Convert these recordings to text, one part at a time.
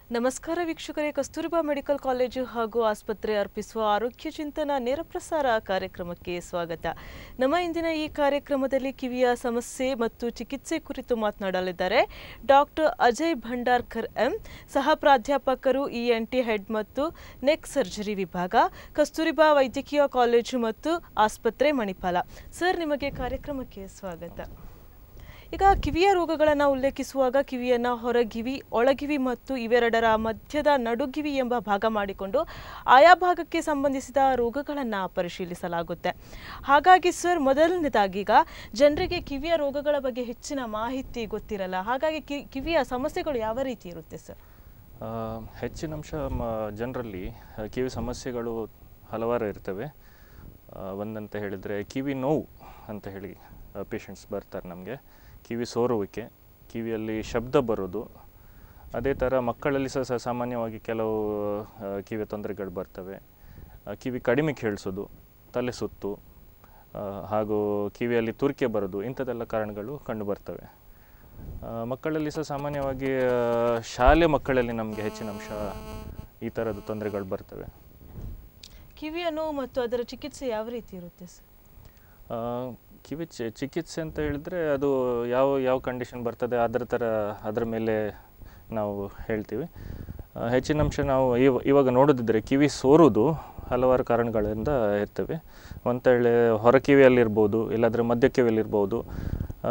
ನಮಸ್ಕಾರ ವೀಕ್ಷಕರೇ Kasturba medical college ಹಾಗೂ ಆಸ್ಪತ್ರೆ ಅರ್ಪಿಸುವ ಆರೋಗ್ಯ ಚಿಂತನ ನೇರ ಪ್ರಸಾರ ಕಾರ್ಯಕ್ರಮಕ್ಕೆ ಸ್ವಾಗತ ನಮ್ಮ ಇಂದಿನ ಈ ಕಾರ್ಯಕ್ರಮದಲ್ಲಿ ಕಿವಿಯ ಸಮಸ್ಯೆ ಮತ್ತು ಚಿಕಿತ್ಸೆ ಕುರಿತು ಮಾತನಾಡಲಿದ್ದಾರೆ ಡಾಕ್ಟರ್ ಅಜಯ್ ಭಂಡಾರ್ಕರ್ ಎಂ ಸಹ ಪ್ರಾಧ್ಯಾಪಕರು ಇ ಎನ್ ಟಿ ಹೆಡ್ ಮತ್ತು ನೆಕ್ ಸರ್ಜರಿ ವಿಭಾಗ ಕಸ್ತೂರಿಬಾ ವೈದ್ಯಕೀಯ ಕಾಲೇಜು ಮತ್ತು ಆಸ್ಪತ್ರೆ ಮಣಿಪಾಲ ಸರ್ ನಿಮಗೆ ಕಾರ್ಯಕ್ರಮಕ್ಕೆ ಸ್ವಾಗತ ಈಗ ಕಿವಿಯ ರೋಗಗಳನ್ನು ಉಲ್ಲೇಖಿಸುವಾಗ ಕಿವಿಯನ್ನು ಹೊರಗಿವಿ ಒಳಗಿವಿ ಮತ್ತು ಇವೆರಡರ ಮಧ್ಯದ ನಡುಗಿವಿ ಎಂಬ ಭಾಗ ಮಾಡಿಕೊಂಡು ಆಯಾ ಭಾಗಕ್ಕೆ ಸಂಬಂಧಿಸಿದ ರೋಗಗಳನ್ನು ಪರಿಶೀಲಿಸಲಾಗುತ್ತೆ ಹಾಗಾಗಿ ಸರ್ ಮೊದಲನೇದಾಗಿ ಈಗ ಜನರಿಗೆ ಕಿವಿಯ ರೋಗಗಳ ಬಗ್ಗೆ ಹೆಚ್ಚಿನ ಮಾಹಿತಿ ಗೊತ್ತಿರಲ್ಲ ಹಾಗಾಗಿ ಕಿ ಕಿವಿಯ ಸಮಸ್ಯೆಗಳು ಯಾವ ರೀತಿ ಇರುತ್ತೆ ಸರ್ ಆ, ಹೆಚ್ಚಿನ ಅಂಶ ಮ ಜನರಲ್ಲಿ ಆ, ಕಿವಿ ಸಮಸ್ಯೆಗಳು ಹಲವಾರು ಇರ್ತವೆ ಆ, ಒಂದಂತ ಹೇಳಿದರೆ ಕಿವಿ ನೋವು ಅಂತ ಹೇಳಿ ಪೇಷಂಟ್ಸ್ ಬರ್ತಾರೆ ನಮಗೆ ಕಿವಿ ಸೋರುವಿಕೆ ಕಿವಿಯಲ್ಲಿ ಶಬ್ದ ಬರೋದು ಅದೇ ಥರ ಮಕ್ಕಳಲ್ಲಿ ಸಹ ಸಹ ಸಾಮಾನ್ಯವಾಗಿ ಕೆಲವು ಆ, ಕಿವಿಯ ತೊಂದರೆಗಳು ಬರ್ತವೆ ಆ, ಕಿವಿ ಕಡಿಮೆ ಕೇಳಿಸೋದು ತಲೆ ಸುತ್ತು ಆ, ಹಾಗೂ ಕಿವಿಯಲ್ಲಿ ತುರಿಕೆ ಬರೋದು ಇಂಥದ್ದೆಲ್ಲ ಕಾರಣಗಳು ಕಂಡು ಬರ್ತವೆ ಆ, ಮಕ್ಕಳಲ್ಲಿ ಸಹ ಸಾಮಾನ್ಯವಾಗಿ ಆ, ಶಾಲೆ ಮಕ್ಕಳಲ್ಲಿ ನಮಗೆ ಹೆಚ್ಚಿನ ಅಂಶ ಈ ಥರದ ತೊಂದರೆಗಳು ಬರ್ತವೆ ಕಿವಿಯ ನೋವು ಮತ್ತು ಅದರ ಚಿಕಿತ್ಸೆ ಯಾವ ರೀತಿ ಇರುತ್ತೆ ಸರ್ ಆ, ಕಿವಿ ಚಿ- ಚಿಕಿತ್ಸೆ ಅಂತ ಹೇಳಿದ್ರೆ ಅದು ಯಾವ ಯಾವ ಕಂಡೀಷನ್ ಬರ್ತದೆ ಅದರ ಥರ ಅದರ ಮೇಲೆ ನಾವು ಹೇಳ್ತೀವಿ ಆ, ಹೆಚ್ಚಿನ ಅಂಶ ನಾವು ಇವ ಇವಾಗ ನೋಡೋದಿದ್ರೆ ಕಿವಿ ಸೋರುವುದು ಹಲವಾರು ಕಾರಣಗಳಿಂದ ಇರ್ತವೆ ಅಂತ ಹೇಳಿ ಹೊರ ಕಿವಿಯಲ್ಲಿರ್ಬೋದು ಇಲ್ಲಾಂದರೆ ಮಧ್ಯ ಕಿವಿಯಲ್ಲಿರ್ಬೋದು ಆ,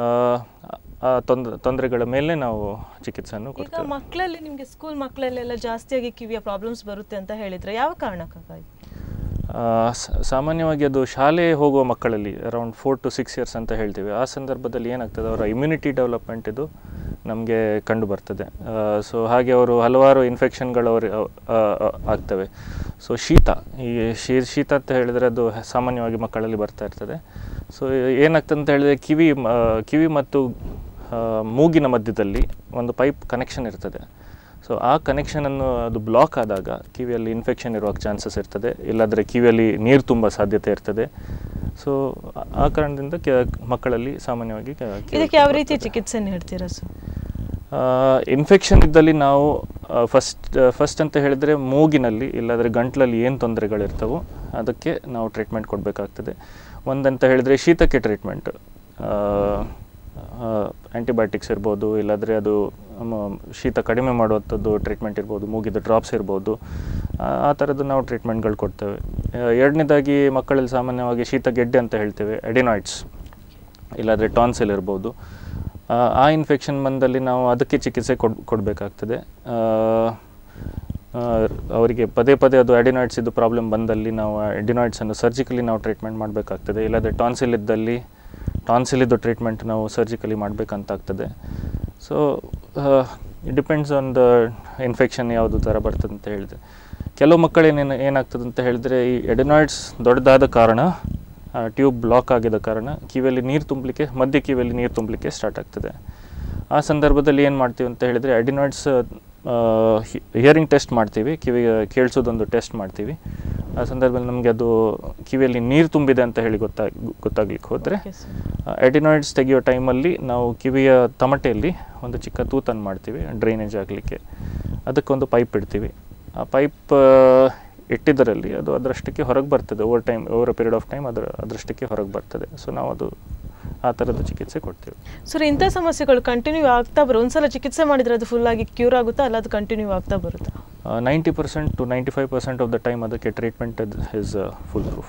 ಆ ತೊಂದರೆ ತೊಂದರೆಗಳ ಮೇಲೆ ನಾವು ಚಿಕಿತ್ಸೆಯನ್ನು ಈಗ ಕೊಡ್ತೇವೆ ಮಕ್ಕಳಲ್ಲಿ ನಿಮಗೆ ಸ್ಕೂಲ್ ಮಕ್ಕಳಲ್ಲೆಲ್ಲ ಜಾಸ್ತಿಯಾಗಿ ಕಿವಿಯ ಪ್ರಾಬ್ಲಮ್ಸ್ ಬರುತ್ತೆ ಅಂತ ಹೇಳಿದ್ರೆ ಯಾವ ಕಾರಣಕ್ಕಾಗಿ ಆ, ಸ- ಸಾಮಾನ್ಯವಾಗಿ ಅದು ಶಾಲೆ ಹೋಗುವ ಮಕ್ಕಳಲ್ಲಿ around four to six years ಅಂತ ಹೇಳ್ತೀವಿ ಆ ಸಂದರ್ಭದಲ್ಲಿ ಏನಾಗ್ತದೆ ಅವರ ಇಮ್ಯುನಿಟಿ ಡೆವಲಪ್ಮೆಂಟ್ ಇದು ನಮಗೆ ಕಂಡು ಬರ್ತದೆ ಸೊ ಹಾಗೆ ಅವರು ಹಲವಾರು ಇನ್ಫೆಕ್ಷನ್ಗಳು ಅವರು ಆಗ್ತವೆ ಸೊ ಶೀತ ಈ ಶೀ ಶೀತ ಅಂತ ಹೇಳಿದರೆ ಅದು ಸಾಮಾನ್ಯವಾಗಿ ಮಕ್ಕಳಲ್ಲಿ ಬರ್ತಾ ಇರ್ತದೆ ಸೊ ಏನಾಗ್ತದೆ ಅಂತ ಹೇಳಿದರೆ ಕಿವಿ ಮ- ಕಿವಿ ಮತ್ತು ಆ, ಮೂಗಿನ ಮಧ್ಯದಲ್ಲಿ ಒಂದು ಪೈಪ್ ಕನೆಕ್ಷನ್ ಇರ್ತದೆ ಸೊ ಆ ಕನೆಕ್ಷನನ್ನು ಅದು ಬ್ಲಾಕ್ ಆದಾಗ ಕಿವಿಯಲ್ಲಿ ಇನ್ಫೆಕ್ಷನ್ ಇರುವ ಚಾನ್ಸಸ್ ಇರ್ತದೆ ಇಲ್ಲಾಂದರೆ ಕಿವಿಯಲ್ಲಿ ನೀರು ತುಂಬ ಸಾಧ್ಯತೆ ಇರ್ತದೆ ಸೊ ಆ ಕಾರಣದಿಂದ ಕೆ- ಮಕ್ಕಳಲ್ಲಿ ಸಾಮಾನ್ಯವಾಗಿ ಕ- ಕಿವಿ ಇದಕ್ಕೆ ಯಾವ ರೀತಿ ಚಿಕಿತ್ಸೆ ನೀಡ್ತೀರಾ ಸರ್ ಇನ್ಫೆಕ್ಷನ್ ಇದ್ದಲ್ಲಿ ನಾವು ಫಸ್ಟ್ ಫಸ್ಟ್ ಅಂತ ಹೇಳಿದರೆ ಮೂಗಿನಲ್ಲಿ ಇಲ್ಲಾಂದರೆ ಗಂಟ್ಲಲ್ಲಿ ಏನು ತೊಂದರೆಗಳಿರ್ತವೋ ಅದಕ್ಕೆ ನಾವು ಟ್ರೀಟ್ಮೆಂಟ್ ಕೊಡಬೇಕಾಗ್ತದೆ ಒಂದಂತ ಹೇಳಿದರೆ ಶೀತಕ್ಕೆ ಟ್ರೀಟ್ಮೆಂಟ್ ಆ್ಯಂಟಿಬಯೋಟಿಕ್ಸ್ ಇರ್ಬೋದು ಇಲ್ಲಾಂದರೆ ಅದು ಮ- ಶೀತ ಕಡಿಮೆ ಮಾಡುವಂಥದ್ದು ಟ್ರೀಟ್ಮೆಂಟ್ ಇರ್ಬೋದು ಮೂಗಿದ ಡ್ರಾಪ್ಸ್ ಇರ್ಬೋದು ಆ- ಆ ಥರದ್ದು ನಾವು ಟ್ರೀಟ್ಮೆಂಟ್ಗಳು ಕೊಡ್ತೇವೆ ಆ, ಎರಡನೇದಾಗಿ ಮಕ್ಕಳಲ್ಲಿ ಸಾಮಾನ್ಯವಾಗಿ ಶೀತ ಗೆಡ್ಡೆ ಅಂತ ಹೇಳ್ತೇವೆ ಎಡಿನಾಯ್ಡ್ಸ್ ಇಲ್ಲಾಂದರೆ ಟಾನ್ಸಿಲ್ ಇರ್ಬೋದು ಆ, ಆ ಇನ್ಫೆಕ್ಷನ್ ಬಂದಲ್ಲಿ ನಾವು ಅದಕ್ಕೆ ಚಿಕಿತ್ಸೆ ಕೊಡ್ ಕೊಡಬೇಕಾಗ್ತದೆ ಅವರಿಗೆ ಪದೇ ಪದೇ ಅದು ಅಡಿನಾಯ್ಡ್ಸ್ ಇದು ಪ್ರಾಬ್ಲಮ್ ಬಂದಲ್ಲಿ ನಾವು ಅಡಿನಾಯ್ಡ್ಸನ್ನು ಸರ್ಜಿಕಲಿ ನಾವು ಟ್ರೀಟ್ಮೆಂಟ್ ಮಾಡಬೇಕಾಗ್ತದೆ ಇಲ್ಲಾಂದರೆ ಟಾನ್ಸಿಲ್ ಇದ್ದಲ್ಲಿ ಟಾನ್ಸಿಲಿದ್ದು ಟ್ರೀಟ್ಮೆಂಟ್ ನಾವು ಸರ್ಜಿಕಲಿ ಮಾಡಬೇಕಂತಾಗ್ತದೆ so it depends on the infection ಯಾವುದು ಥರ ಬರ್ತದೆ ಅಂತ ಹೇಳಿದೆ ಕೆಲವು ಮಕ್ಕಳೇನೇನು ಏನಾಗ್ತದೆ ಅಂತ ಹೇಳಿದರೆ ಈ ಎಡಿನಾಯ್ಡ್ಸ್ ದೊಡ್ಡದಾದ ಕಾರಣ ಟ್ಯೂಬ್ ಬ್ಲಾಕ್ ಆಗಿದ ಕಾರಣ ಕಿವಿಯಲ್ಲಿ ನೀರು ತುಂಬಲಿಕ್ಕೆ ಮಧ್ಯ ಕಿವಿಯಲ್ಲಿ ನೀರು ತುಂಬಲಿಕ್ಕೆ ಸ್ಟಾರ್ಟ್ ಆಗ್ತದೆ ಆ ಸಂದರ್ಭದಲ್ಲಿ ಏನು ಮಾಡ್ತೀವಿ ಅಂತ ಹೇಳಿದರೆ ಅಡಿನಾಯ್ಡ್ಸ್ ಹಿಯರಿಂಗ್ ಟೆಸ್ಟ್ ಮಾಡ್ತೀವಿ ಕಿವಿಗೆ ಕೇಳಿಸೋದೊಂದು ಟೆಸ್ಟ್ ಮಾಡ್ತೀವಿ ಆ ಸಂದರ್ಭದಲ್ಲಿ ನಮಗೆ ಅದು ಕಿವಿಯಲ್ಲಿ ನೀರು ತುಂಬಿದೆ ಅಂತ ಹೇಳಿ ಗೊತ್ತಾಗ ಗೊತ್ತಾಗ್ಲಿಕ್ಕೆ ಹೋದರೆ Okay, sir. ಎಡಿನಾಯ್ಡ್ಸ್ ತೆಗೆಯೋ ಟೈಮಲ್ಲಿ ನಾವು ಕಿವಿಯ ತಮಟೆಯಲ್ಲಿ ಒಂದು ಚಿಕ್ಕ ತೂತನ್ನು ಮಾಡ್ತೀವಿ ಡ್ರೈನೇಜ್ ಆಗಲಿಕ್ಕೆ ಅದಕ್ಕೊಂದು ಪೈಪ್ ಇಡ್ತೀವಿ ಆ ಪೈಪ್ ಇಟ್ಟಿದ್ದರಲ್ಲಿ ಅದು ಅದರಷ್ಟಕ್ಕೆ ಹೊರಗೆ ಬರ್ತದೆ over time over period of time ಅದರ ಅದರಷ್ಟಕ್ಕೆ ಹೊರಗೆ ಬರ್ತದೆ ಸೊ ನಾವು ಅದು ಆ ಥರದ ಚಿಕಿತ್ಸೆ ಕೊಡ್ತೀವಿ ಸರ್ ಇಂಥ ಸಮಸ್ಯೆಗಳು ಕಂಟಿನ್ಯೂ ಆಗ್ತಾ ಬರೋ ಒಂದ್ಸಲ ಚಿಕಿತ್ಸೆ ಮಾಡಿದ್ರೆ ಅದು ಫುಲ್ ಆಗಿ ಕ್ಯೂರ್ ಆಗುತ್ತಾ ಅಲ್ಲ ಅದು ಕಂಟಿನ್ಯೂ ಆಗ್ತಾ ಬರುತ್ತಾ ninety percent to ninety five percent of the time ಅದಕ್ಕೆ ಟ್ರೀಟ್ಮೆಂಟ್ ಇಸ್ ಫುಲ್ ಪ್ರೂಫ್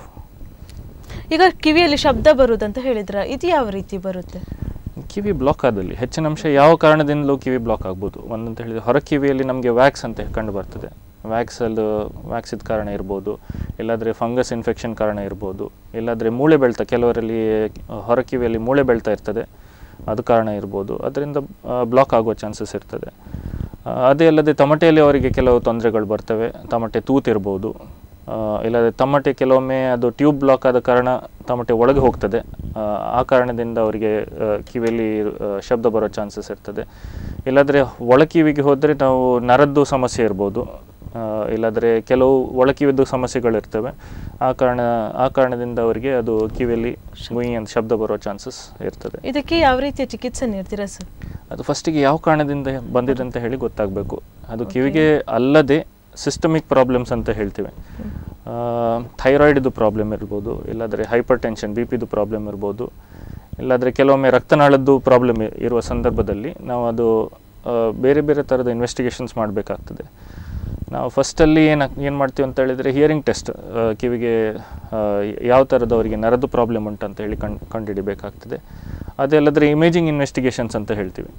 ಈಗ ಕಿವಿಯಲ್ಲಿ ಶಬ್ದ ಬರುವುದಂತ ಹೇಳಿದ್ರ ಇದು ಯಾವ ರೀತಿ ಬರುತ್ತೆ ಕಿವಿ ಬ್ಲಾಕ್ ಆದಲ್ಲಿ ಹೆಚ್ಚಿನ ಅಂಶ ಯಾವ ಕಾರಣದಿಂದಲೂ ಕಿವಿ ಬ್ಲಾಕ್ ಆಗ್ಬೋದು ಒಂದಂತ ಹೇಳಿದ್ರೆ ಹೊರ ಕಿವಿಯಲ್ಲಿ ನಮಗೆ ವ್ಯಾಕ್ಸ್ ಅಂತ ಕಂಡು ಬರ್ತದೆ ವ್ಯಾಕ್ಸಲ್ಲಿ ವ್ಯಾಕ್ಸಿದ ಕಾರಣ ಇರ್ಬೋದು ಇಲ್ಲಾಂದರೆ ಫಂಗಸ್ ಇನ್ಫೆಕ್ಷನ್ ಕಾರಣ ಇರ್ಬೋದು ಇಲ್ಲಾಂದರೆ ಮೂಳೆ ಬೆಳ್ತಾ ಕೆಲವರಲ್ಲಿ ಹೊರ ಕಿವಿಯಲ್ಲಿ ಮೂಳೆ ಬೆಳ್ತಾ ಇರ್ತದೆ ಅದು ಕಾರಣ ಇರ್ಬೋದು ಅದರಿಂದ ಬ್ಲಾಕ್ ಆಗುವ ಚಾನ್ಸಸ್ ಇರ್ತದೆ ಆ, ಅದೇ ಅಲ್ಲದೆ ತಮಟೆಯಲ್ಲಿ ಅವರಿಗೆ ಕೆಲವು ತೊಂದರೆಗಳು ಬರ್ತವೆ ತಮಟೆ ತೂತಿರ್ಬೋದು ಆ, ಇಲ್ಲದೆ ತಮಟೆ ಕೆಲವೊಮ್ಮೆ ಅದು ಟ್ಯೂಬ್ ಬ್ಲಾಕ್ ಆದ ಕಾರಣ ತಮಟೆ ಒಳಗೆ ಹೋಗ್ತದೆ ಆ, ಆ ಕಾರಣದಿಂದ ಅವರಿಗೆ ಆ, ಕಿವಿಯಲ್ಲಿ ಆ, ಶಬ್ದ ಬರೋ ಚಾನ್ಸಸ್ ಇರ್ತದೆ ಇಲ್ಲಾಂದರೆ ಒಳಕಿವಿಗೆ ಹೋದರೆ ನಾವು ನರದ್ದು ಸಮಸ್ಯೆ ಇರ್ಬೋದು ಆ, ಇಲ್ಲಾಂದರೆ ಕೆಲವು ಒಳಕಿವಿದ್ದು ಸಮಸ್ಯೆಗಳಿರ್ತವೆ ಆ ಕಾರಣ ಆ ಕಾರಣದಿಂದ ಅವರಿಗೆ ಅದು ಕಿವಿಯಲ್ಲಿ ಗುಯಿ ಅಂತ ಶಬ್ದ ಬರೋ ಚಾನ್ಸಸ್ ಇರ್ತದೆ ಇದಕ್ಕೆ ಯಾವ ರೀತಿಯ ಚಿಕಿತ್ಸೆ ನೀಡ್ತೀರಾ ಸರ್ ಅದು ಫಸ್ಟಿಗೆ ಯಾವ ಕಾರಣದಿಂದ ಬಂದಿದೆ ಅಂತ ಹೇಳಿ ಗೊತ್ತಾಗಬೇಕು ಅದು ಕಿವಿಗೆ ಅಲ್ಲದೆ ಸಿಸ್ಟಮಿಕ್ ಪ್ರಾಬ್ಲಮ್ಸ್ ಅಂತ ಹೇಳ್ತೀವಿ ಥೈರಾಯ್ಡ್ದು ಪ್ರಾಬ್ಲಮ್ ಇರ್ಬೋದು ಇಲ್ಲಾಂದರೆ ಹೈಪರ್ ಟೆನ್ಷನ್ ಬಿ ಪಿದು ಪ್ರಾಬ್ಲಮ್ ಇರ್ಬೋದು ಇಲ್ಲಾಂದರೆ ಕೆಲವೊಮ್ಮೆ ರಕ್ತನಾಳದ್ದು ಪ್ರಾಬ್ಲಮ್ ಇರುವ ಸಂದರ್ಭದಲ್ಲಿ ನಾವು ಅದು ಆ, ಬೇರೆ ಬೇರೆ ಥರದ ಇನ್ವೆಸ್ಟಿಗೇಷನ್ಸ್ ಮಾಡಬೇಕಾಗ್ತದೆ ನಾವು ಫಸ್ಟಲ್ಲಿ ಏನು ಏನು ಮಾಡ್ತೀವಿ ಅಂತ ಹೇಳಿದರೆ ಹಿಯರಿಂಗ್ ಟೆಸ್ಟ್ ಕಿವಿಗೆ ಆ, ಯಾವ ಥರದ ಅವರಿಗೆ ನರದು ಪ್ರಾಬ್ಲಮ್ ಉಂಟು ಅಂತ ಹೇಳಿ ಕಂಡು ಕಂಡುಹಿಡಿಬೇಕಾಗ್ತದೆ ಅದೆಲ್ಲದ್ರೆ ಇಮೇಜಿಂಗ್ ಇನ್ವೆಸ್ಟಿಗೇಷನ್ಸ್ ಅಂತ ಹೇಳ್ತೀವಿ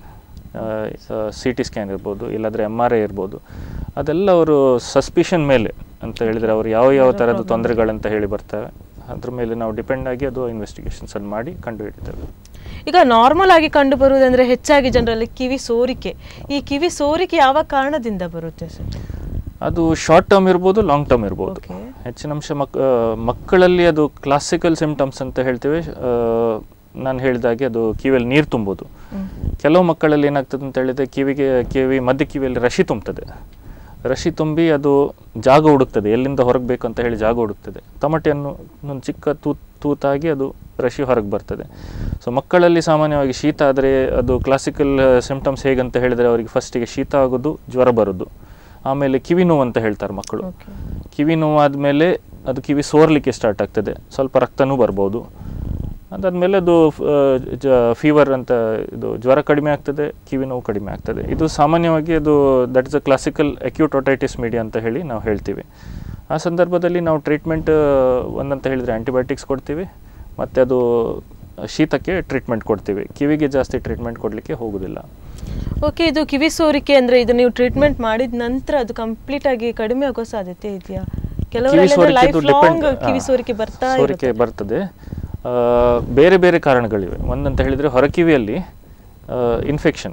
ಸಿ ಟಿ ಸ್ಕ್ಯಾನ್ ಇರ್ಬೋದು ಇಲ್ಲಾಂದರೆ ಎಮ್ ಆರ್ ಐ ಇರ್ಬೋದು ಅದೆಲ್ಲ ಅವರು ಸಸ್ಪಿಷನ್ ಮೇಲೆ ಅಂತ ಹೇಳಿದರೆ ಅವರು ಯಾವ ಯಾವ ಥರದ ತೊಂದರೆಗಳಂತ ಹೇಳಿ ಬರ್ತವೆ ಅದ್ರ ಮೇಲೆ ನಾವು ಡಿಪೆಂಡ್ ಆಗಿ ಅದು ಇನ್ವೆಸ್ಟಿಗೇಷನ್ಸನ್ನು ಮಾಡಿ ಕಂಡುಹಿಡಿತೇವೆ ಈಗ ನಾರ್ಮಲ್ ಆಗಿ ಕಂಡು ಬರುವುದಂದ್ರೆ ಹೆಚ್ಚಾಗಿ ಜನರಲ್ಲಿ ಕಿವಿ ಸೋರಿಕೆ ಈ ಕಿವಿ ಸೋರಿಕೆ ಯಾವ ಕಾರಣದಿಂದ ಬರುತ್ತೆ ಸರ್ ಅದು ಶಾರ್ಟ್ ಟರ್ಮ್ ಇರ್ಬೋದು ಲಾಂಗ್ ಟರ್ಮ್ ಇರ್ಬೋದು Okay. ಹೆಚ್ಚಿನ ಅಂಶ ಮಕ್ ಆ, ಮಕ್ಕಳಲ್ಲಿ ಅದು ಕ್ಲಾಸಿಕಲ್ ಸಿಂಪ್ಟಮ್ಸ್ ಅಂತ ಹೇಳ್ತೇವೆ ನಾನು ಹೇಳಿದಾಗೆ ಅದು ಕಿವಿಯಲ್ಲಿ ನೀರು ತುಂಬೋದು ಕೆಲವು ಮಕ್ಕಳಲ್ಲಿ ಏನಾಗ್ತದೆ ಅಂತ ಹೇಳಿದ್ರೆ ಕಿವಿಗೆ ಕಿವಿ ಮಧ್ಯ ಕಿವಿಯಲ್ಲಿ ರಶಿ ತುಂಬುತ್ತದೆ ರಶಿ ತುಂಬಿ ಅದು ಜಾಗ ಹುಡುಕ್ತದೆ ಎಲ್ಲಿಂದ ಹೊರಗೆ ಬೇಕು ಅಂತ ಹೇಳಿ ಜಾಗ ಹುಡುಕ್ತದೆ ತಮಟೆಯನ್ನು ಒಂದು ಚಿಕ್ಕ ತೂತ್ ತೂತಾಗಿ ಅದು ರಶಿ ಹೊರಗೆ ಬರ್ತದೆ ಸೊ ಮಕ್ಕಳಲ್ಲಿ ಸಾಮಾನ್ಯವಾಗಿ ಶೀತ ಆದರೆ ಅದು ಕ್ಲಾಸಿಕಲ್ ಸಿಂಪ್ಟಮ್ಸ್ ಹೇಗಂತ ಹೇಳಿದರೆ ಅವರಿಗೆ ಫಸ್ಟಿಗೆ ಶೀತ ಆಗೋದು ಜ್ವರ ಬರೋದು ಆಮೇಲೆ ಕಿವಿ ನೋವು ಅಂತ ಹೇಳ್ತಾರೆ ಮಕ್ಕಳು ಓಕೆ ಕಿವಿ ನೋವು ಆದಮೇಲೆ ಅದು ಕಿವಿ ಸೋರ್ಲಿಕ್ಕೆ ಸ್ಟಾರ್ಟ್ ಆಗ್ತದೆ ಸ್ವಲ್ಪ ರಕ್ತನೂ ಬರ್ಬೋದು ಅದಾದಮೇಲೆ ಅದು ಫೀವರ್ ಅಂತ ಇದು ಜ್ವರ ಕಡಿಮೆ ಆಗ್ತದೆ ಕಿವಿ ನೋವು ಕಡಿಮೆ ಆಗ್ತದೆ ಇದು ಸಾಮಾನ್ಯವಾಗಿ ಅದು that is uh classical acute otitis media ಅಂತ ಹೇಳಿ ನಾವು ಹೇಳ್ತೀವಿ ಆ ಸಂದರ್ಭದಲ್ಲಿ ನಾವು ಟ್ರೀಟ್ಮೆಂಟ್ ಒಂದಂತ ಹೇಳಿದರೆ ಆ್ಯಂಟಿಬಯೋಟಿಕ್ಸ್ ಕೊಡ್ತೀವಿ ಮತ್ತು ಅದು ಶೀತಕ್ಕೆ ಟ್ರೀಟ್ಮೆಂಟ್ ಕೊಡ್ತೀವಿ ಕಿವಿಗೆ ಜಾಸ್ತಿ ಟ್ರೀಟ್ಮೆಂಟ್ ಕೊಡಲಿಕ್ಕೆ ಹೋಗೋದಿಲ್ಲ ಓಕೆ ಇದು ಕಿವಿ ಸೋರಿಕೆ ಅಂದ್ರೆ ಇದು ನೀವು ಟ್ರೀಟ್ಮೆಂಟ್ ಮಾಡಿದ ನಂತರ ಅದು ಕಂಪ್ಲೀಟ್ ಆಗಿ ಕಡಿಮೆ ಆಗೋ ಸಾಧ್ಯತೆ ಇದೆಯಾ ಕಿವಿ ಕೆಲವರೆಲ್ಲ ಲೈಫ್ ಸೋರಿಕೆದು ಲಾಂಗ್ ಡಿಪೆಂಡ್ ಕಿವಿ ಸೋರಿಕೆ ಬರ್ತಾ ಸೋರಿಕೆ ಇರುತ್ತೆ ಬರ್ತದೆ ಆ, ಬೇರೆ ಬೇರೆ ಕಾರಣಗಳಿವೆ ಒಂದಂತ ಹೇಳಿದರೆ ಹೊರಕಿವಿಯಲ್ಲಿ ಇನ್ಫೆಕ್ಷನ್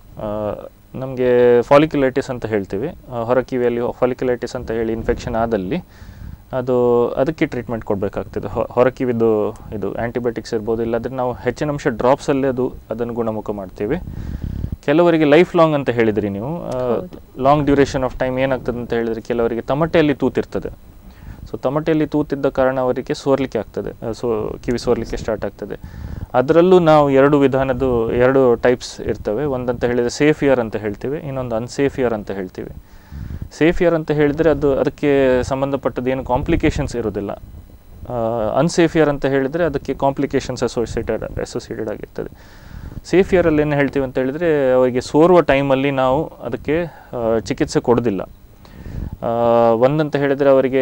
ನಮಗೆ ಫಾಲಿಕ್ಯುಲೈಟಿಸ್ ಅಂತ ಹೇಳ್ತೀವಿ ಆ, ಹೊರಕಿವಿಯಲ್ಲಿ ಫಾಲಿಕ್ಯುಲೈಟಿಸ್ ಅಂತ ಹೇಳಿ ಇನ್ಫೆಕ್ಷನ್ ಆದಲ್ಲಿ ಅದು ಅದಕ್ಕೆ ಟ್ರೀಟ್ಮೆಂಟ್ ಕೊಡಬೇಕಾಗ್ತದೆ ಹೊರಕಿವಿದ್ದು ಇದು ಆ್ಯಂಟಿಬಯೋಟಿಕ್ಸ್ ಇರ್ಬೋದು ಇಲ್ಲಾಂದರೆ ನಾವು ಹೆಚ್ಚಿನ ಅಂಶ ಡ್ರಾಪ್ಸಲ್ಲೇ ಅದು ಅದನ್ನು ಗುಣಮುಖ ಮಾಡ್ತೀವಿ ಕೆಲವರಿಗೆ ಲೈಫ್ ಲಾಂಗ್ ಅಂತ ಹೇಳಿದ್ರಿ ನೀವು ಹೌದು. ಲಾಂಗ್ ಡ್ಯೂರೇಷನ್ ಆಫ್ ಟೈಮ್ ಏನಾಗ್ತದೆ ಅಂತ ಹೇಳಿದರೆ ಕೆಲವರಿಗೆ ತಮಟೆಯಲ್ಲಿ ತೂತಿರ್ತದೆ ಸೊ ತಮಟೆಯಲ್ಲಿ ತೂತಿದ್ದ ಕಾರಣ ಅವರಿಗೆ ಸೋರ್ಲಿಕ್ಕೆ ಆಗ್ತದೆ ಆ, ಸೊ ಕಿವಿ ಸೋರ್ಲಿಕ್ಕೆ ಸ್ಟಾರ್ಟ್ ಆಗ್ತದೆ ಅದರಲ್ಲೂ ನಾವು ಎರಡು ವಿಧಾನದ್ದು ಎರಡು ಟೈಪ್ಸ್ ಇರ್ತವೆ ಒಂದಂತ ಹೇಳಿದರೆ ಸೇಫ್ ಇಯರ್ ಅಂತ ಹೇಳ್ತೀವಿ ಇನ್ನೊಂದು ಅನ್ಸೇಫ್ ಇಯರ್ ಅಂತ ಹೇಳ್ತೀವಿ ಸೇಫ್ ಇಯರ್ ಅಂತ ಹೇಳಿದರೆ ಅದು ಅದಕ್ಕೆ ಸಂಬಂಧಪಟ್ಟದ್ದು ಏನು ಕಾಂಪ್ಲಿಕೇಶನ್ಸ್ ಇರೋದಿಲ್ಲ ಅನ್ಸೇಫ್ ಇಯರ್ ಅಂತ ಹೇಳಿದರೆ ಅದಕ್ಕೆ ಕಾಂಪ್ಲಿಕೇಶನ್ಸ್ ಅಸೋಸಿಯೇಟೆಡ್ ಅಸೋಸಿಯೇಟೆಡ್ ಆಗಿರ್ತದೆ ಸೇಫ್ ಇಯರಲ್ಲಿ ಏನು ಹೇಳ್ತೀವಿ ಅಂತ ಹೇಳಿದರೆ ಅವರಿಗೆ ಸೋರುವ ಟೈಮಲ್ಲಿ ನಾವು ಅದಕ್ಕೆ ಆ, ಚಿಕಿತ್ಸೆ ಕೊಡೋದಿಲ್ಲ ಆ, ಒಂದಂತ ಹೇಳಿದರೆ ಅವರಿಗೆ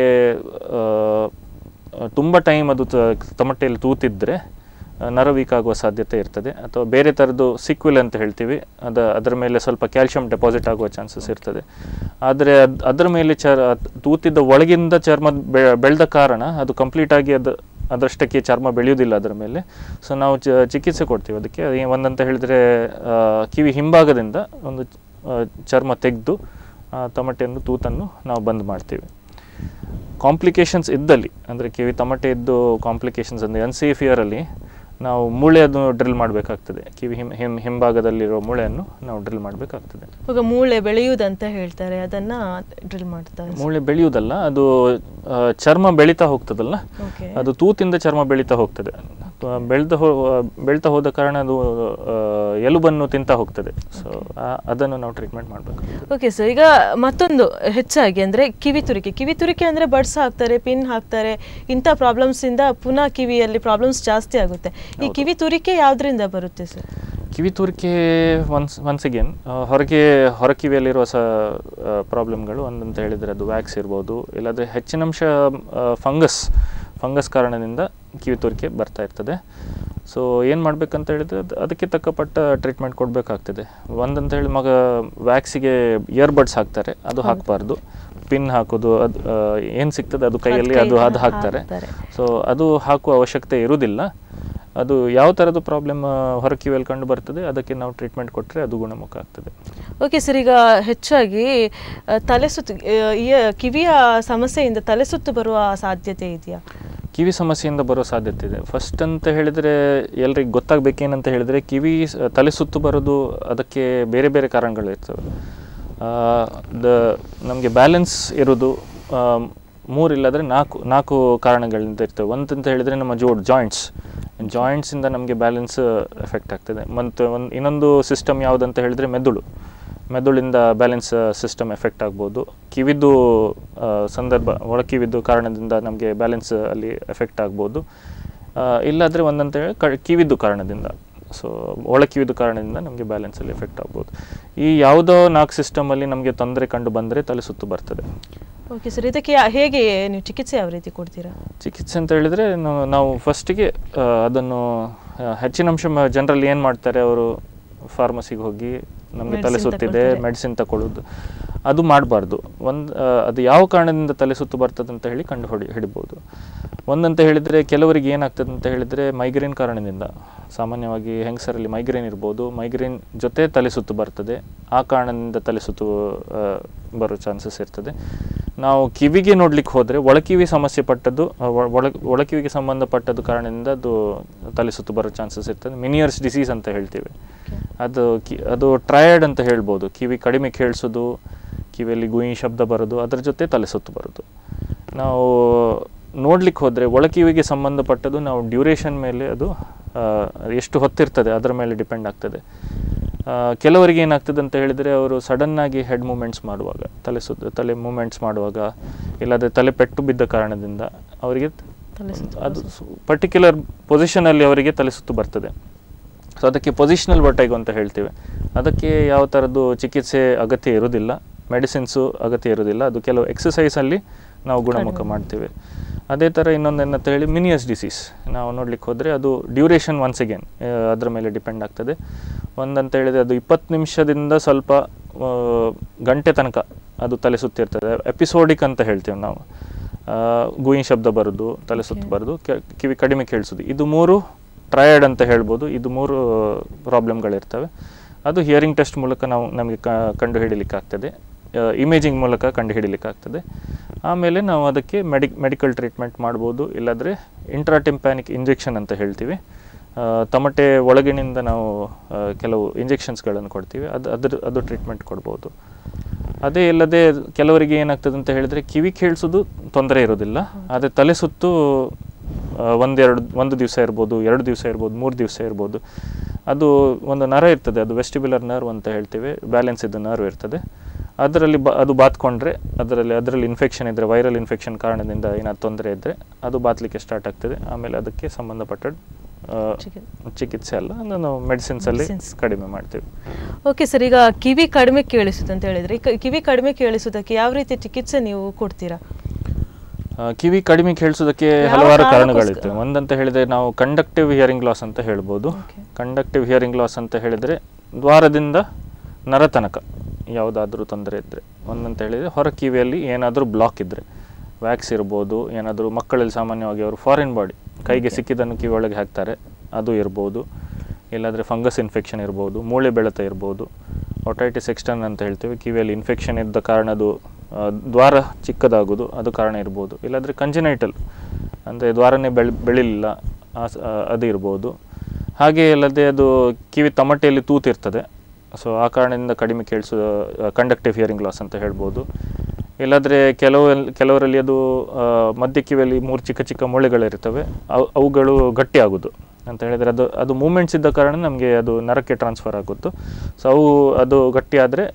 ತುಂಬ ಟೈಮ್ ಅದು ತ- ತಮಟೆಯಲ್ಲಿ ತೂತಿದ್ರೆ ಆ, ನರ ವೀಕ್ ಆಗುವ ಸಾಧ್ಯತೆ ಇರ್ತದೆ ಅಥವಾ ಬೇರೆ ಥರದ್ದು ಸಿಕ್ವಿಲ್ ಅಂತ ಹೇಳ್ತೀವಿ ಅದ ಅದರ ಮೇಲೆ ಸ್ವಲ್ಪ ಕ್ಯಾಲ್ಶಿಯಂ ಡೆಪಾಸಿಟ್ ಆಗುವ ಚಾನ್ಸಸ್ ಇರ್ತದೆ ಆದರೆ ಅದ್ ಅದರ ಮೇಲೆ ಚರ್ ಅದ್ ತೂತಿದ್ದ ಒಳಗಿಂದ ಚರ್ಮ ಬೆ- ಬೆಳೆದ ಕಾರಣ ಅದು ಕಂಪ್ಲೀಟಾಗಿ ಅದು ಅದರಷ್ಟಕ್ಕೆ ಚರ್ಮ ಬೆಳೆಯುವುದಿಲ್ಲ ಅದರ ಮೇಲೆ ಸೊ ನಾವು ಚ ಚಿಕಿತ್ಸೆ ಕೊಡ್ತೀವಿ ಅದಕ್ಕೆ ಅದು ಏನ್- ಒಂದಂತ ಹೇಳಿದರೆ ಕಿವಿ ಹಿಂಭಾಗದಿಂದ ಒಂದು ಆ, ಚರ್ಮ ತೆಗೆದು ತಮಟೆಯನ್ನು ತೂತನ್ನು ನಾವು ಬಂದ್ ಮಾಡ್ತೀವಿ ಕಾಂಪ್ಲಿಕೇಶನ್ಸ್ ಇದ್ದಲ್ಲಿ ಅಂದರೆ ಕಿವಿ ತಮಟೆ ಇದ್ದು ಕಾಂಪ್ಲಿಕೇಶನ್ಸ್ ಅಂದರೆ ಅನ್ಸೇಫ್ ಇಯರಲ್ಲಿ ನಾವು ಮೂಳೆಯನ್ನು ಡ್ರಿಲ್ ಮಾಡಬೇಕಾಗ್ತದೆ ಕಿವಿ ಹಿಂ ಹಿಂ ಹಿಂಭಾಗದಲ್ಲಿರೋ ಮೂಳೆಯನ್ನು ನಾವು ಡ್ರಿಲ್ ಮಾಡಬೇಕಾಗ್ತದೆ ಇವಾಗ ಮೂಳೆ ಬೆಳೆಯುವುದಂತ ಹೇಳ್ತಾರೆ ಅದನ್ನ ಡ್ರಿಲ್ ಮಾಡ್ತಾರೆ ಮೂಳೆ ಬೆಳೆಯುವುದಲ್ಲ ಅದು ಆ, ಚರ್ಮ ಬೆಳೀತಾ ಹೋಗ್ತದಲ್ಲ ಓಕೆ ಅದು ತೂತಿಂದ ಚರ್ಮ ಬೆಳೀತಾ ಹೋಗ್ತದೆ ಬೆಳೆದ ಹೋ ಬೆಳ್ತಾ ಹೋದ ಕಾರಣ ಅದು ಆ, ಎಲುಬನ್ನು ತಿಂತಾ ಹೋಗ್ತದೆ ಸೊ ಅದನ್ನು ನಾವು ಟ್ರೀಟ್ಮೆಂಟ್ ಮಾಡಬೇಕು ಓಕೆ ಸರ್ ಈಗ ಮತ್ತೊಂದು ಹೆಚ್ಚಾಗಿ ಅಂದ್ರೆ ಕಿವಿ ತುರಿಕೆ ಕಿವಿ ತುರಿಕೆ ಅಂದ್ರೆ ಬಡ್ಸ್ ಹಾಕ್ತಾರೆ ಪಿನ್ ಹಾಕ್ತಾರೆ ಇಂಥ ಪ್ರಾಬ್ಲಮ್ಸ್ ಇಂದ ಪುನಃ ಕಿವಿಯಲ್ಲಿ ಪ್ರಾಬ್ಲಮ್ಸ್ ಜಾಸ್ತಿ ಆಗುತ್ತೆ ಈ ಕಿವಿ ತುರಿಕೆ ಯಾವ್ದ್ರಿಂದ ಬರುತ್ತೆ ಸರ್ ಕಿವಿ ತೂರಿಕೆ ಒನ್ಸ್ ಒನ್ಸ್ ಅಗೇನ್ ಹೊರಗೆ ಹೊರಕಿವಿಯಲ್ಲಿರುವ ಸ ಪ್ರಾಬ್ಲಮ್ಗಳು ಒಂದಂತ ಹೇಳಿದರೆ ಅದು ವ್ಯಾಕ್ಸ್ ಇರ್ಬೋದು ಇಲ್ಲಾಂದರೆ ಹೆಚ್ಚಿನಂಶ ಫಂಗಸ್ ಫಂಗಸ್ ಕಾರಣದಿಂದ ಕಿವಿ ತೂರಿಕೆ ಬರ್ತಾ ಇರ್ತದೆ ಸೊ ಏನು ಮಾಡಬೇಕಂತ ಹೇಳಿದ್ರೆ ಅದು ಅದಕ್ಕೆ ತಕ್ಕಪಟ್ಟ ಟ್ರೀಟ್ಮೆಂಟ್ ಕೊಡಬೇಕಾಗ್ತದೆ ಒಂದಂತ ಹೇಳಿ ಮಗ ವ್ಯಾಕ್ಸಿಗೆ ಇಯರ್ಬಡ್ಸ್ ಹಾಕ್ತಾರೆ ಅದು ಹಾಕಬಾರ್ದು ಪಿನ್ ಹಾಕೋದು ಅದು ಏನು ಸಿಗ್ತದೆ ಅದು ಕೈಯಲ್ಲಿ ಅದು ಅದು ಹಾಕ್ತಾರೆ ಹಾಕ್ತಾರೆ. ಸೊ ಅದು ಹಾಕುವ ಅವಶ್ಯಕತೆ ಇರುವುದಿಲ್ಲ ಅದು ಯಾವ ಥರದ್ದು ಪ್ರಾಬ್ಲಮ್ ಹೊರಕಿವಿಯಲ್ಲಿ ಕಂಡು ಬರ್ತದೆ ಅದಕ್ಕೆ ನಾವು ಟ್ರೀಟ್ಮೆಂಟ್ ಕೊಟ್ಟರೆ ಅದು ಗುಣಮುಖ ಆಗ್ತದೆ ಓಕೆ ಸರ್ ಈಗ ಹೆಚ್ಚಾಗಿ ಆ, ತಲೆ ಸುತ್ತು ಆ, ಈ ಕಿವಿಯ ಸಮಸ್ಯೆಯಿಂದ ತಲೆ ಸುತ್ತು ಬರುವ ಸಾಧ್ಯತೆ ಇದೆಯಾ ಕಿವಿ ಸಮಸ್ಯೆಯಿಂದ ಬರೋ ಸಾಧ್ಯತೆ ಇದೆ ಫಸ್ಟ್ ಅಂತ ಹೇಳಿದರೆ ಎಲ್ರಿಗೆ ಗೊತ್ತಾಗಬೇಕೇನಂತ ಹೇಳಿದರೆ ಕಿವಿ ಸ- ತಲೆ ಸುತ್ತು ಬರೋದು ಅದಕ್ಕೆ ಬೇರೆ ಬೇರೆ ಕಾರಣಗಳು ಇರ್ತವೆ ದ ನಮಗೆ ಬ್ಯಾಲೆನ್ಸ್ ಇರೋದು ಆ, ಮೂರು ಇಲ್ಲಾದರೆ ನಾಲ್ಕು ನಾಲ್ಕು ಕಾರಣಗಳಿಂದ ಇರ್ತವೆ ಒಂದಂತ ಹೇಳಿದರೆ ನಮ್ಮ ಜೋಡ್ ಜಾಯಿಂಟ್ಸ್ ಜಾಯಿಂಟ್ಸಿಂದ ನಮಗೆ ಬ್ಯಾಲೆನ್ಸ್ ಎಫೆಕ್ಟ್ ಆಗ್ತದೆ ಮತ್ತು ಒಂದು ಇನ್ನೊಂದು ಸಿಸ್ಟಮ್ ಯಾವುದಂತ ಹೇಳಿದರೆ ಮೆದುಳು ಮೆದುಳಿಂದ ಬ್ಯಾಲೆನ್ಸ್ ಸಿಸ್ಟಮ್ ಎಫೆಕ್ಟ್ ಆಗ್ಬೋದು ಕಿವಿದ್ದು ಆ, ಸಂದರ್ಭ ಒಳ ಕಿವಿದ್ದು ಕಾರಣದಿಂದ ನಮಗೆ ಬ್ಯಾಲೆನ್ಸ್ ಅಲ್ಲಿ ಎಫೆಕ್ಟ್ ಆಗ್ಬೋದು ಆ, ಇಲ್ಲಾದರೆ ಒಂದಂತ ಹೇಳಿ ಕ ಕಿವಿದ್ದು ಕಾರಣದಿಂದ ಸೊ ಒಳ ಕಿವಿದ್ದು ಕಾರಣದಿಂದ ನಮಗೆ ಬ್ಯಾಲೆನ್ಸಲ್ಲಿ ಎಫೆಕ್ಟ್ ಆಗ್ಬೋದು ಈ ಯಾವುದೋ ನಾಲ್ಕು ಸಿಸ್ಟಮಲ್ಲಿ ನಮಗೆ ತೊಂದರೆ ಕಂಡು ಬಂದರೆ ತಲೆ ಸುತ್ತು ಬರ್ತದೆ ಓಕೆ ಸರ್ ಇದಕ್ಕೆ ಯಾ- ಹೇಗೆ ನೀವು ಚಿಕಿತ್ಸೆ ಯಾವ ರೀತಿ ಕೊಡ್ತೀರಾ ಚಿಕಿತ್ಸೆ ಅಂತ ಹೇಳಿದರೆ ನಾವು ನಾವು ಫಸ್ಟಿಗೆ ಅದನ್ನು ಆ, ಹೆಚ್ಚಿನ ಅಂಶ ಜನರಲ್ಲಿ ಏನು ಮಾಡ್ತಾರೆ ಅವರು ಫಾರ್ಮಸಿಗೆ ಹೋಗಿ ನಮಗೆ ತಲೆ Medicine ಸುತ್ತಿದೆ ತಗೊಳ್ತಾರೆ. ಮೆಡಿಸಿನ್ ತಗೊಳ್ಳೋದು ಅದು ಮಾಡಬಾರ್ದು ಒಂದು ಅದು ಯಾವ ಕಾರಣದಿಂದ ತಲೆ ಸುತ್ತು ಬರ್ತದೆ ಅಂತ ಹೇಳಿ ಕಂಡು ಹೊಡಿ ಹಿಡಿಬೋದು ಒಂದಂತ ಹೇಳಿದರೆ ಕೆಲವರಿಗೆ ಏನಾಗ್ತದೆ ಅಂತ ಹೇಳಿದರೆ ಮೈಗ್ರೇನ್ ಕಾರಣದಿಂದ ಸಾಮಾನ್ಯವಾಗಿ ಹೆಂಗಸರಲ್ಲಿ ಮೈಗ್ರೇನ್ ಇರ್ಬೋದು ಮೈಗ್ರೇನ್ ಜೊತೆ ತಲೆ ಸುತ್ತು ಬರ್ತದೆ ಆ ಕಾರಣದಿಂದ ತಲೆ ಸುತ್ತು ಆ, ಬರೋ ಚಾನ್ಸಸ್ ಇರ್ತದೆ ನಾವು ಕಿವಿಗೆ ನೋಡ್ಲಿಕ್ಕೆ ಹೋದರೆ ಒಳಕಿವಿ ಸಮಸ್ಯೆ ಪಟ್ಟದ್ದು ಆ, ಒಳ ಒಳ- ಒಳಕಿವಿಗೆ ಸಂಬಂಧಪಟ್ಟದ್ದು ಕಾರಣದಿಂದ ಅದು ತಲೆ ಸುತ್ತು ಬರೋ ಚಾನ್ಸಸ್ ಇರ್ತದೆ ಮಿನಿಯರ್ಸ್ ಡಿಸೀಸ್ ಅಂತ ಹೇಳ್ತೀವಿ ಅದು ಕಿ ಅದು ಟ್ರಯಡ್ ಅಂತ ಹೇಳ್ಬೋದು ಕಿವಿ ಕಡಿಮೆ ಕೇಳಿಸೋದು ಕಿವಿಯಲ್ಲಿ ಗುಯಿ ಶಬ್ದ ಬರೋದು ಅದರ ಜೊತೆ ತಲೆ ಸುತ್ತು ಬರೋದು ನಾವು ನೋಡ್ಲಿಕ್ಕೆ ಹೋದರೆ ಒಳಕಿವಿಗೆ ಸಂಬಂಧಪಟ್ಟದ್ದು ನಾವು ಡ್ಯೂರೇಷನ್ ಮೇಲೆ ಅದು ಆ, ಎಷ್ಟು ಹೊತ್ತಿರ್ತದೆ ಅದರ ಮೇಲೆ ಡಿಪೆಂಡ್ ಆಗ್ತದೆ ಆ, ಕೆಲವರಿಗೆ ಏನಾಗ್ತದೆ ಅಂತ ಹೇಳಿದರೆ ಅವರು ಸಡನ್ನಾಗಿ ಹೆಡ್ ಮೂಮೆಂಟ್ಸ್ ಮಾಡುವಾಗ ತಲೆ ಸುತ್ತ ತಲೆ ಮೂಮೆಂಟ್ಸ್ ಮಾಡುವಾಗ ಇಲ್ಲದೆ ತಲೆ ಪೆಟ್ಟು ಬಿದ್ದ ಕಾರಣದಿಂದ ಅವರಿಗೆ ತಲೆ ಸುತ್ತು ಅದು ಪರ್ಟಿಕ್ಯುಲರ್ ಪೊಸಿಷನಲ್ಲಿ ಅವರಿಗೆ ತಲೆ ಸುತ್ತು ಬರ್ತದೆ ಸೊ ಅದಕ್ಕೆ ಪೊಸಿಷನಲ್ ವರ್ಟೈಗೋ ಅಂತ ಹೇಳ್ತೇವೆ ಅದಕ್ಕೆ ಯಾವ ಥರದ್ದು ಚಿಕಿತ್ಸೆ ಅಗತ್ಯ ಇರೋದಿಲ್ಲ ಮೆಡಿಸಿನ್ಸು ಅಗತ್ಯ ಇರೋದಿಲ್ಲ ಅದು ಕೆಲವು ಎಕ್ಸಸೈಸಲ್ಲಿ ನಾವು ಗುಣಮುಖ ಮಾಡ್ತೇವೆ ಅದೇ ಥರ ಇನ್ನೊಂದು ಏನಂತ ಹೇಳಿ ಮಿನಿಯಸ್ ಡಿಸೀಸ್ ನಾವು ನೋಡ್ಲಿಕ್ಕೆ ಹೋದರೆ ಅದು ಡ್ಯೂರೇಷನ್ ಒನ್ಸ್ ಅಗೇನ್ ಅದರ ಮೇಲೆ ಡಿಪೆಂಡ್ ಆಗ್ತದೆ ಒಂದಂತ ಹೇಳಿದರೆ ಅದು ಇಪ್ಪತ್ತು ನಿಮಿಷದಿಂದ ಸ್ವಲ್ಪ ಆ, ಗಂಟೆ ತನಕ ಅದು ತಲೆ ಸುತ್ತಿರ್ತದೆ ಎಪಿಸೋಡಿಕ್ ಅಂತ ಹೇಳ್ತೇವೆ ನಾವು ಆ, ಗುಯಿ ಶಬ್ದ ಬರೋದು ತಲೆ ಸುತ್ತು ಬರೋದು ಕೆ- ಕಿವಿ ಕಡಿಮೆ ಕೇಳಿಸೋದು ಇದು ಮೂರು ಟ್ರಯಡ್ ಅಂತ ಹೇಳ್ಬೋದು ಇದು ಮೂರು ಪ್ರಾಬ್ಲಮ್ಗಳಿರ್ತವೆ ಅದು ಹಿಯರಿಂಗ್ ಟೆಸ್ಟ್ ಮೂಲಕ ನಾವು ನಮಗೆ ಕ ಕಂಡು ಹಿಡಿಲಿಕ್ಕಾಗ್ತದೆ ಇಮೇಜಿಂಗ್ ಮೂಲಕ ಕಂಡು ಹಿಡಿಲಿಕ್ಕಾಗ್ತದೆ ಆಮೇಲೆ ನಾವು ಅದಕ್ಕೆ ಮೆಡಿ ಮೆಡಿಕಲ್ ಟ್ರೀಟ್ಮೆಂಟ್ ಮಾಡ್ಬೋದು ಇಲ್ಲಾಂದರೆ ಇಂಟ್ರಾಟಿಂಪ್ಯಾನಿಕ್ ಇಂಜೆಕ್ಷನ್ ಅಂತ ಹೇಳ್ತೀವಿ ಆ, ತಮಟೆ ಒಳಗಿನಿಂದ ನಾವು ಆ, ಕೆಲವು ಇಂಜೆಕ್ಷನ್ಸ್ಗಳನ್ನು ಕೊಡ್ತೀವಿ ಅದು ಅದ್ರ ಅದು ಟ್ರೀಟ್ಮೆಂಟ್ ಕೊಡ್ಬೋದು ಅದೇ ಇಲ್ಲದೆ ಕೆಲವರಿಗೆ ಏನಾಗ್ತದೆ ಅಂತ ಹೇಳಿದರೆ ಕಿವಿ ಕೇಳಿಸೋದು ತೊಂದರೆ ಇರೋದಿಲ್ಲ ಆದರೆ ತಲೆ ಸುತ್ತು ಆ, ಒಂದೆರಡು ಒಂದು ದಿವಸ ಇರ್ಬೋದು ಎರಡು ದಿವಸ ಇರ್ಬೋದು ಮೂರು ದಿವಸ ಇರ್ಬೋದು ಅದು ಒಂದು ನರ ಇರ್ತದೆ ಅದು ವೆಸ್ಟಿಬ್ಯುಲರ್ ನರ್ವ್ ಅಂತ ಹೇಳ್ತೇವೆ ಬ್ಯಾಲೆನ್ಸ್ ಇದ್ದ ನರ್ವ್ ಇರ್ತದೆ ಅದರಲ್ಲಿ ಬ ಅದು ಬಾತ್ಕೊಂಡ್ರೆ ಅದರಲ್ಲಿ ಅದರಲ್ಲಿ ಇನ್ಫೆಕ್ಷನ್ ಇದ್ದರೆ ವೈರಲ್ ಇನ್ಫೆಕ್ಷನ್ ಕಾರಣದಿಂದ ಏನಾದ್ರು ತೊಂದರೆ ಇದ್ದರೆ ಅದು ಬಾತ್ಲಿಕ್ಕೆ ಸ್ಟಾರ್ಟ್ ಆಗ್ತದೆ ಆಮೇಲೆ ಅದಕ್ಕೆ ಸಂಬಂಧಪಟ್ಟ ಆ, ಚಿಕಿತ್ಸೆ. ಚಿಕಿತ್ಸೆ ಅಲ್ಲ ಅದನ್ನು ನಾವು ಮೆಡಿಸಿನ್ಸಲ್ಲಿ Medicines. ಕಡಿಮೆ ಮಾಡ್ತೇವೆ ಓಕೆ ಸರ್ ಈಗ ಕಿವಿ ಕಡಿಮೆ ಕೇಳಿಸುತ್ತೆ ಅಂತ ಹೇಳಿದ್ರೆ ಈ ಕ- ಕಿವಿ ಕಡಿಮೆ ಕೇಳಿಸೋದಕ್ಕೆ ಯಾವ ರೀತಿ ಚಿಕಿತ್ಸೆ ನೀವು ಕೊಡ್ತೀರಾ ಆ, ಕಿವಿ ಕಡಿಮೆ ಕೇಳಿಸೋದಕ್ಕೆ ಯಾವ ಹಲವಾರು ಕಾರಣಕ್ಕೋಸ್ಕರ? ಕಾರಣಗಳಿರ್ತವೆ ಒಂದಂತ ಹೇಳಿದರೆ ನಾವು ಕಂಡಕ್ಟಿವ್ ಹಿಯರಿಂಗ್ ಲಾಸ್ ಅಂತ ಹೇಳ್ಬೋದು Okay. ಕಂಡಕ್ಟಿವ್ ಹಿಯರಿಂಗ್ ಲಾಸ್ ಅಂತ ಹೇಳಿದರೆ ದ್ವಾರದಿಂದ ನರ ತನಕ ಯಾವುದಾದ್ರೂ ತೊಂದರೆ ಇದ್ದರೆ ಒಂದಂತ ಹೇಳಿದರೆ ಹೊರ ಕಿವಿಯಲ್ಲಿ ಏನಾದರೂ ಬ್ಲಾಕ್ ಇದ್ದರೆ ವ್ಯಾಕ್ಸ್ ಇರ್ಬೋದು ಏನಾದರೂ ಮಕ್ಕಳಲ್ಲಿ ಸಾಮಾನ್ಯವಾಗಿ ಅವರು ಫಾರಿನ್ ಬಾಡಿ ಕೈಗೆ ಸಿಕ್ಕಿದ್ದನ್ನು ಕಿವಿ ಒಳಗೆ ಹಾಕ್ತಾರೆ ಅದು ಇರ್ಬೋದು ಇಲ್ಲಾಂದರೆ ಫಂಗಸ್ ಇನ್ಫೆಕ್ಷನ್ ಇರ್ಬೋದು ಮೂಳೆ ಬೆಳೆತ ಇರ್ಬೋದು ಒಟೈಟಿಸ್ ಎಕ್ಸ್ಟರ್ನ್ ಅಂತ ಹೇಳ್ತೀವಿ ಕಿವಿಯಲ್ಲಿ ಇನ್ಫೆಕ್ಷನ್ ಇದ್ದ ಕಾರಣ ಅದು ಆ, ದ್ವಾರ ಚಿಕ್ಕದಾಗೋದು ಅದು ಕಾರಣ ಇರ್ಬೋದು ಇಲ್ಲಾಂದರೆ ಕಂಜಿನೈಟಲ್ ಅಂದರೆ ದ್ವಾರನೇ ಬೆಳೆ ಬೆಳಿಲಿಲ್ಲ ಆ ಸ- ಆ, ಅದು ಇರ್ಬೋದು ಹಾಗೆ ಅಲ್ಲದೆ ಅದು ಕಿವಿ ತಮಟೆಯಲ್ಲಿ ತೂತಿರ್ತದೆ ಸೊ ಆ ಕಾರಣದಿಂದ ಕಡಿಮೆ ಕೇಳಿಸೋ ಕಂಡಕ್ಟಿವ್ ಹಿಯರಿಂಗ್ ಲಾಸ್ ಅಂತ ಹೇಳ್ಬೋದು ಇಲ್ಲಾಂದರೆ ಕೆಲವು ಕೆಲವರಲ್ಲಿ ಅದು ಆ, ಮಧ್ಯ ಕಿವಿಯಲ್ಲಿ ಮೂರು ಚಿಕ್ಕ ಚಿಕ್ಕ ಮೂಳೆಗಳಿರ್ತವೆ ಅವು ಅವುಗಳು ಗಟ್ಟಿ ಆಗೋದು ಅಂತ ಹೇಳಿದರೆ ಅದು ಅದು ಮೂಮೆಂಟ್ಸ್ ಇದ್ದ ಕಾರಣ ನಮಗೆ ಅದು ನರಕ್ಕೆ ಟ್ರಾನ್ಸ್ಫರ್ ಆಗುತ್ತು ಸೊ ಅವು ಅದು ಗಟ್ಟಿ ಆದರೆ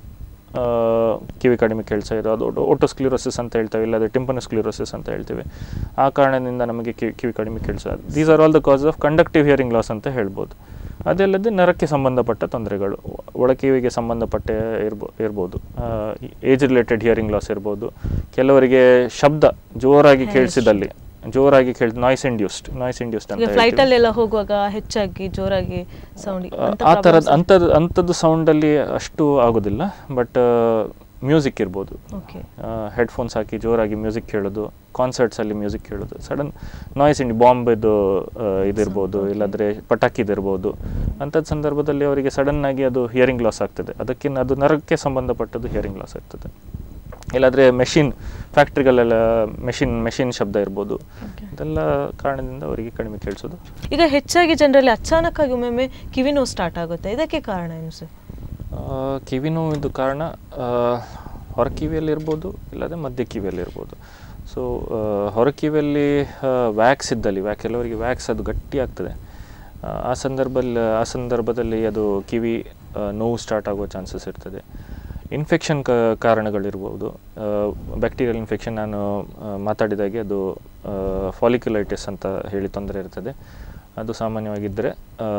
ಕಿವಿ ಕಡಿಮೆ ಕೇಳಿಸ್ತಾ ಇದು ಅದು ಓಟೋಸ್ಕ್ಲಿರೋಸಿಸ್ ಅಂತ ಹೇಳ್ತೇವೆ ಇಲ್ಲಾಂದರೆ ಟಿಂಪನಸ್ಕ್ಲಿರೋಸಿಸ್ ಅಂತ ಹೇಳ್ತೀವಿ ಆ ಕಾರಣದಿಂದ ನಮಗೆ ಕಿವಿ ಕಿವಿ ಕಡಿಮೆ ಕೇಳಿಸ these are all the cause of conductive hearing loss ಅಂತ ಹೇಳ್ಬೋದು ಅದಲ್ಲದೆ ನರಕ್ಕೆ ಸಂಬಂಧಪಟ್ಟ ತೊಂದರೆಗಳು ಒಳಕಿವಿಗೆ ಸಂಬಂಧಪಟ್ಟ ಇರ್ಬೋ ಇರ್ಬೋದು ಏಜ್ ರಿಲೇಟೆಡ್ ಹಿಯರಿಂಗ್ ಲಾಸ್ ಇರ್ಬೋದು ಕೆಲವರಿಗೆ ಶಬ್ದ ಜೋರಾಗಿ ಕೇಳಿಸಿದಲ್ಲಿ ಜೋರಾಗಿ ಕೇಳಿ ನಾಯ್ಸ್ ಇಂಡ್ಯೂಸ್ಡ್ ನಾಯ್ಸ್ ಇಂಡ್ಯೂಸ್ಡ್ ಅಂತ ಈಗ ಹೇಳ್ತೀವಿ. ಫ್ಲೈಟ್ ಅಲ್ಲೆಲ್ಲ ಹೋಗುವಾಗ ಹೆಚ್ಚಾಗಿ ಜೋರಾಗಿ ಸೌಂಡ್ ಆ- ಆ ಥರದ ಅಂಥದ್ದು ಅಂಥದ್ದು ಸೌಂಡಲ್ಲಿ ಅಷ್ಟು ಆಗೋದಿಲ್ಲ ಬಟ್ ಮ್ಯೂಸಿಕ್ ಇರ್ಬೋದು ಓಕೆ ಹೆಡ್ಫೋನ್ಸ್ ಹಾಕಿ ಜೋರಾಗಿ ಮ್ಯೂಸಿಕ್ ಕೇಳೋದು ಕಾನ್ಸರ್ಟ್ಸಲ್ಲಿ ಮ್ಯೂಸಿಕ್ ಕೇಳೋದು ಸಡನ್ ನಾಯ್ಸ್ ಇಂಡಿ ಬಾಂಬೆದು ಇದಿರ್ಬೋದು ಇಲ್ಲಾಂದರೆ ಪಟಾಕಿದಿರ್ಬೋದು ಅಂಥದ್ದು ಸಂದರ್ಭದಲ್ಲಿ ಅವರಿಗೆ ಸಡನ್ನಾಗಿ ಅದು ಹಿಯರಿಂಗ್ ಲಾಸ್ ಆಗ್ತದೆ ಅದಕ್ಕೆ ಅದು ನರಕ್ಕೆ ಸಂಬಂಧಪಟ್ಟದ್ದು ಹಿಯರಿಂಗ್ ಲಾಸ್ ಆಗ್ತದೆ ಇಲ್ಲಾಂದರೆ ಮೆಷಿನ್ ಫ್ಯಾಕ್ಟ್ರಿಗಳೆಲ್ಲ ಮೆಷಿನ್ ಮೆಷಿನ್ ಶಬ್ದ ಇರ್ಬೋದು ಇದೆಲ್ಲ ಕಾರಣದಿಂದ ಅವರಿಗೆ ಕಡಿಮೆ ಕೇಳಿಸೋದು ಈಗ ಹೆಚ್ಚಾಗಿ ಜನರಲ್ಲಿ ಅಚಾನಕ್ಕಾಗಿ ಒಮ್ಮೊಮ್ಮೆ ಕಿವಿ ನೋವು ಸ್ಟಾರ್ಟ್ ಆಗುತ್ತೆ ಇದಕ್ಕೆ ಕಾರಣ ಏನು ಸರ್ ಆ, ಕಿವಿ ನೋವಿದ್ದು ಕಾರಣ ಆ, ಹೊರ ಕಿವಿಯಲ್ಲಿ ಇರ್ಬೋದು ಇಲ್ಲದೆ ಮಧ್ಯ ಕಿವಿಯಲ್ಲಿ ಇರ್ಬೋದು ಸೊ ಹೊರ ಕಿವಿಯಲ್ಲಿ ವ್ಯಾಕ್ಸ್ ಇದ್ದಲ್ಲಿ ವ್ಯಾಕ್ ಕೆಲವರಿಗೆ ವ್ಯಾಕ್ಸ್ ಅದು ಗಟ್ಟಿ ಆಗ್ತದೆ ಆ, ಆ ಸಂದರ್ಭದಲ್ಲಿ ಆ ಸಂದರ್ಭದಲ್ಲಿ ಅದು ಕಿವಿ ಆ, ನೋವು ಸ್ಟಾರ್ಟ್ ಆಗೋ ಚಾನ್ಸಸ್ ಇರ್ತದೆ ಇನ್ಫೆಕ್ಷನ್ ಕ ಕಾರಣಗಳಿರ್ಬೋದು ಬ್ಯಾಕ್ಟೀರಿಯಲ್ ಇನ್ಫೆಕ್ಷನ್ ನಾನು ಆ, ಮಾತಾಡಿದಾಗೆ ಅದು ಫಾಲಿಕ್ಯುಲೈಟಿಸ್ ಅಂತ ಹೇಳಿ ತೊಂದರೆ ಇರ್ತದೆ ಅದು ಸಾಮಾನ್ಯವಾಗಿದ್ದರೆ